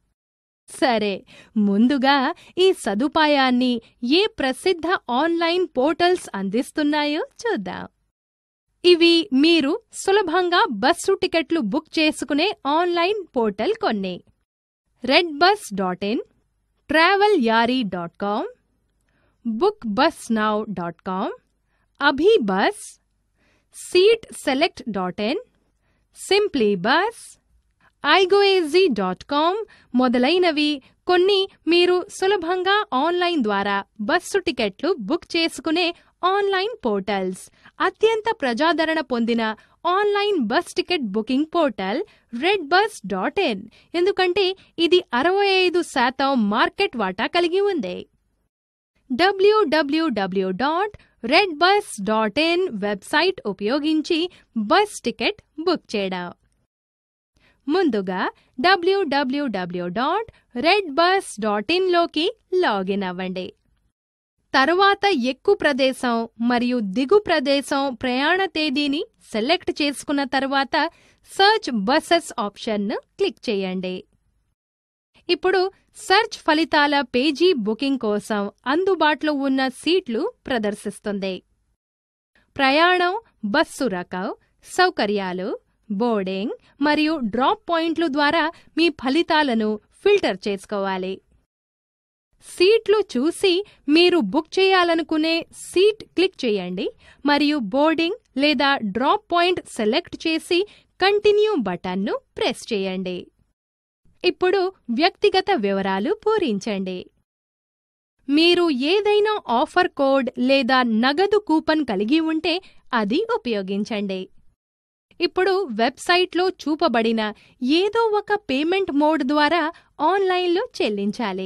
సరే ముందుగా ఈ సదుపాయాన్ని ఏ ప్రసిద్ధ ఆన్లైన్ పోర్టల్స్ అందిస్తున్నాయో చూద్దాం ఇవి మీరు సులభంగా బస్సు టికెట్లు బుక్ చేసుకునే ఆన్లైన్ పోర్టల్ కొన్ని red bus dot in travel yaari dot com book bus now dot com Abhi bus seat select dot in simply bus igoag dot com మొదలైనవి కొన్ని మీరు సులభంగా ఆన్లైన్ ద్వారా బస్సు టికెట్లు బుక్ చేసుకునే ఆన్లైన్ పోర్టల్స్ అత్యంత ప్రజాదరణ పొందిన online bus ticket booking portal red bus dot in ఎందుకంటే ఇది అరవై ఐదు శాతం మార్కెట్ వాటా కలిగి ఉంది WWW dot red bus dot in website ఉపయోగించి బస్ టికెట్ బుక్ చేయడం ముందుగా WWW dot red bus dot ఇన్లోకి లాగిన్ అవ్వండి తరువాత ఎక్కువ ప్రదేశం మరియు దిగు ప్రదేశం ప్రయాణ తేదీని సెలెక్ట్ చేసుకున్న తర్వాత సర్చ్ బసెస్ ఆప్షన్ను క్లిక్ చేయండి ఇప్పుడు సెర్చ్ ఫలితాల పేజీ బుకింగ్ కోసం అందుబాటులో ఉన్న సీట్లు ప్రదర్శిస్తుంది ప్రయాణం బస్సు రకం సౌకర్యాలు బోర్డింగ్ మరియు డ్రాప్ పాయింట్లు ద్వారా మీ ఫలితాలను ఫిల్టర్ చేసుకోవాలి సీట్లు చూసి మీరు బుక్ చేయాలనుకునే సీట్ క్లిక్ చేయండి మరియు బోర్డింగ్ లేదా డ్రాప్ పాయింట్ సెలెక్ట్ చేసి కంటిన్యూ బటన్ను ప్రెస్ చేయండి ఇప్పుడు వ్యక్తిగత వివరాలు పూరించండి మీరు ఏదైనా ఆఫర్ కోడ్ లేదా నగదు కూపన్ కలిగి ఉంటే అది ఉపయోగించండి ఇప్పుడు వెబ్సైట్లో చూపబడిన ఏదో ఒక పేమెంట్ మోడ్ ద్వారా ఆన్లైన్లో చెల్లించాలి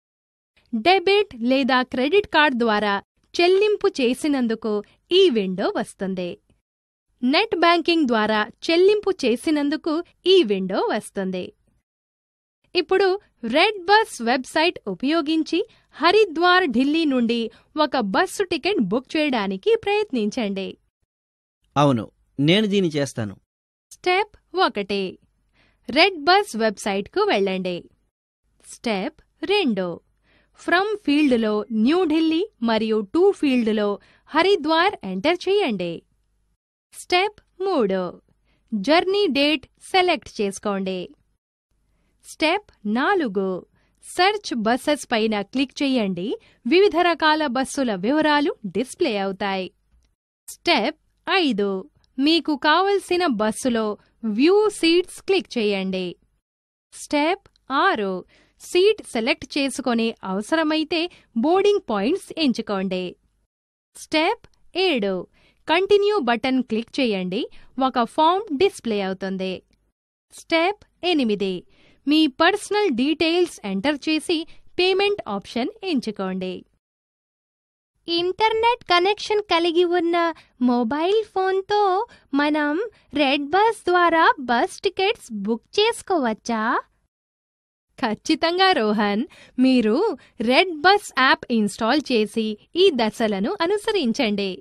డెబిట్ లేదా క్రెడిట్ కార్డ్ ద్వారా చెల్లింపు చేసినందుకు ఈ విండో వస్తుంది నెట్ బ్యాంకింగ్ ద్వారా చెల్లింపు చేసినందుకు ఈ విండో వస్తుంది ఇప్పుడు రెడ్ బస్ వెబ్సైట్ ఉపయోగించి హరిద్వార్ ఢిల్లీ నుండి ఒక బస్సు టికెట్ బుక్ చేయడానికి ప్రయత్నించండి అవును నేను దీన్ని చేస్తాను స్టెప్ ఒకటి రెడ్ బస్ వెబ్సైట్కు వెళ్ళండి స్టెప్ రెండు ఫ్రమ్ ఫీల్డ్లో న్యూఢిల్లీ మరియు టు ఫీల్డ్లో హరిద్వార్ ఎంటర్ చేయండి స్టెప్ మూడు జర్నీ డేట్ సెలెక్ట్ చేసుకోండి స్టెప్ నాలుగు సెర్చ్ బస్సెస్ పైన క్లిక్ చేయండి వివిధ రకాల బస్సుల వివరాలు డిస్ప్లే అవుతాయి స్టెప్ ఐదు మీకు కావలసిన బస్సులో వ్యూ సీట్స్ క్లిక్ చేయండి స్టెప్ ఆరు సీట్ సెలెక్ట్ చేసుకొని అవసరమైతే బోర్డింగ్ పాయింట్స్ ఎంచుకోండి స్టెప్ ఏడు కంటిన్యూ బటన్ క్లిక్ చేయండి ఒక ఫామ్ డిస్ప్లే అవుతుంది స్టెప్ ఎనిమిది మీ పర్సనల్ డీటెయిల్స్ ఎంటర్ చేసి పేమెంట్ ఆప్షన్ ఎంచుకోండి ఇంటర్నెట్ కనెక్షన్ కలిగి ఉన్న మొబైల్ ఫోన్తో మనం రెడ్ బస్ ద్వారా బస్ టికెట్స్ బుక్ చేసుకోవచ్చా ఖచ్చితంగా రోహన్ మీరు రెడ్ బస్ యాప్ ఇన్స్టాల్ చేసి ఈ దశలను అనుసరించండి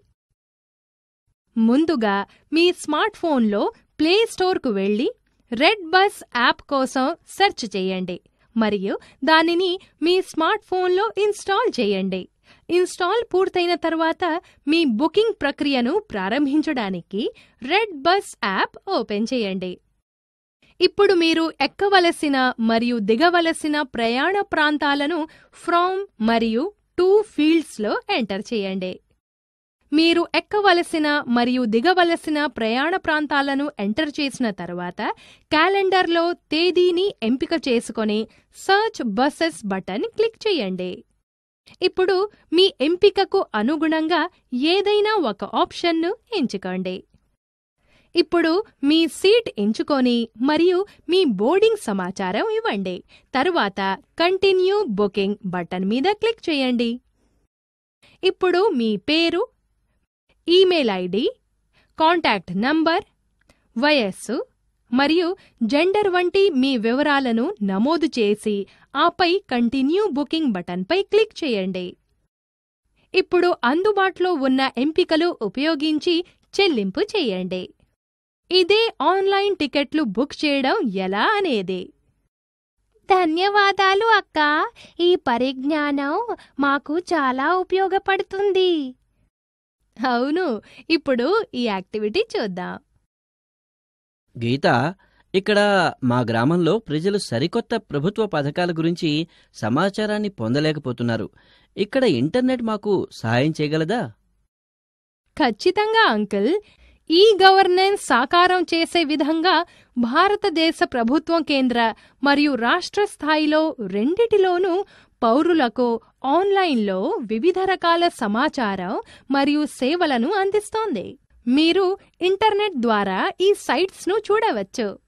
ముందుగా మీ స్మార్ట్ ఫోన్లో ప్లే స్టోర్కు వెళ్ళి రెడ్ బస్ యాప్ కోసం సెర్చ్ చేయండి మరియు దానిని మీ స్మార్ట్ ఫోన్లో ఇన్స్టాల్ చేయండి ఇన్స్టాల్ పూర్తయిన తర్వాత మీ బుకింగ్ ప్రక్రియను ప్రారంభించడానికి రెడ్ బస్ యాప్ ఓపెన్ చేయండి ఇప్పుడు మీరు ఎక్కవలసిన మరియు దిగవలసిన ప్రయాణ ప్రాంతాలను ఫ్రామ్ మరియు టూ ఫీల్డ్స్లో ఎంటర్ చేయండి మీరు ఎక్కవలసిన మరియు దిగవలసిన ప్రయాణ ప్రాంతాలను ఎంటర్ చేసిన తర్వాత క్యాలెండర్లో తేదీని ఎంపిక చేసుకొని సర్చ్ బస్సెస్ బటన్ క్లిక్ చేయండి ఇప్పుడు మీ ఎంపికకు అనుగుణంగా ఏదైనా ఒక ఆప్షన్ను ఎంచుకోండి ఇప్పుడు మీ సీట్ ఎంచుకొని మరియు మీ బోర్డింగ్ సమాచారం ఇవ్వండి తరువాత కంటిన్యూ బుకింగ్ బటన్ మీద క్లిక్ చేయండి ఇప్పుడు మీ పేరు ఈమెయిల్ ఐడి కాంటాక్ట్ నంబర్ వయస్సు మరియు జెండర్ వంటి మీ వివరాలను నమోదు చేసి ఆపై కంటిన్యూ బుకింగ్ బటన్పై క్లిక్ చేయండి ఇప్పుడు అందుబాటులో ఉన్న ఎంపికలు ఉపయోగించి చెల్లింపు చేయండి ఇదే ఆన్లైన్ టికెట్లు బుక్ చేయడం ఎలా అనేది ధన్యవాదాలు అక్క ఈ పరిజ్ఞానం మాకు చాలా ఉపయోగపడుతుంది అవును ఇప్పుడు ఈ యాక్టివిటీ చూద్దాం గీత ఇక్కడ మా గ్రామంలో ప్రజలు సరికొత్త ప్రభుత్వ పథకాల గురించి సమాచారాన్ని పొందలేకపోతున్నారు ఇక్కడ ఇంటర్నెట్ మాకు సహాయం చేయగలదా ఖచ్చితంగా అంకుల్ ఈ గవర్నెన్స్ సాకారం చేసే విధంగా భారతదేశ ప్రభుత్వం కేంద్ర మరియు రాష్ట్ర స్థాయిలో రెండిటిలోనూ పౌరులకు ఆన్లైన్లో వివిధ రకాల సమాచారం మరియు సేవలను అందిస్తోంది మీరు ఇంటర్నెట్ ద్వారా ఈ సైట్స్ను చూడవచ్చు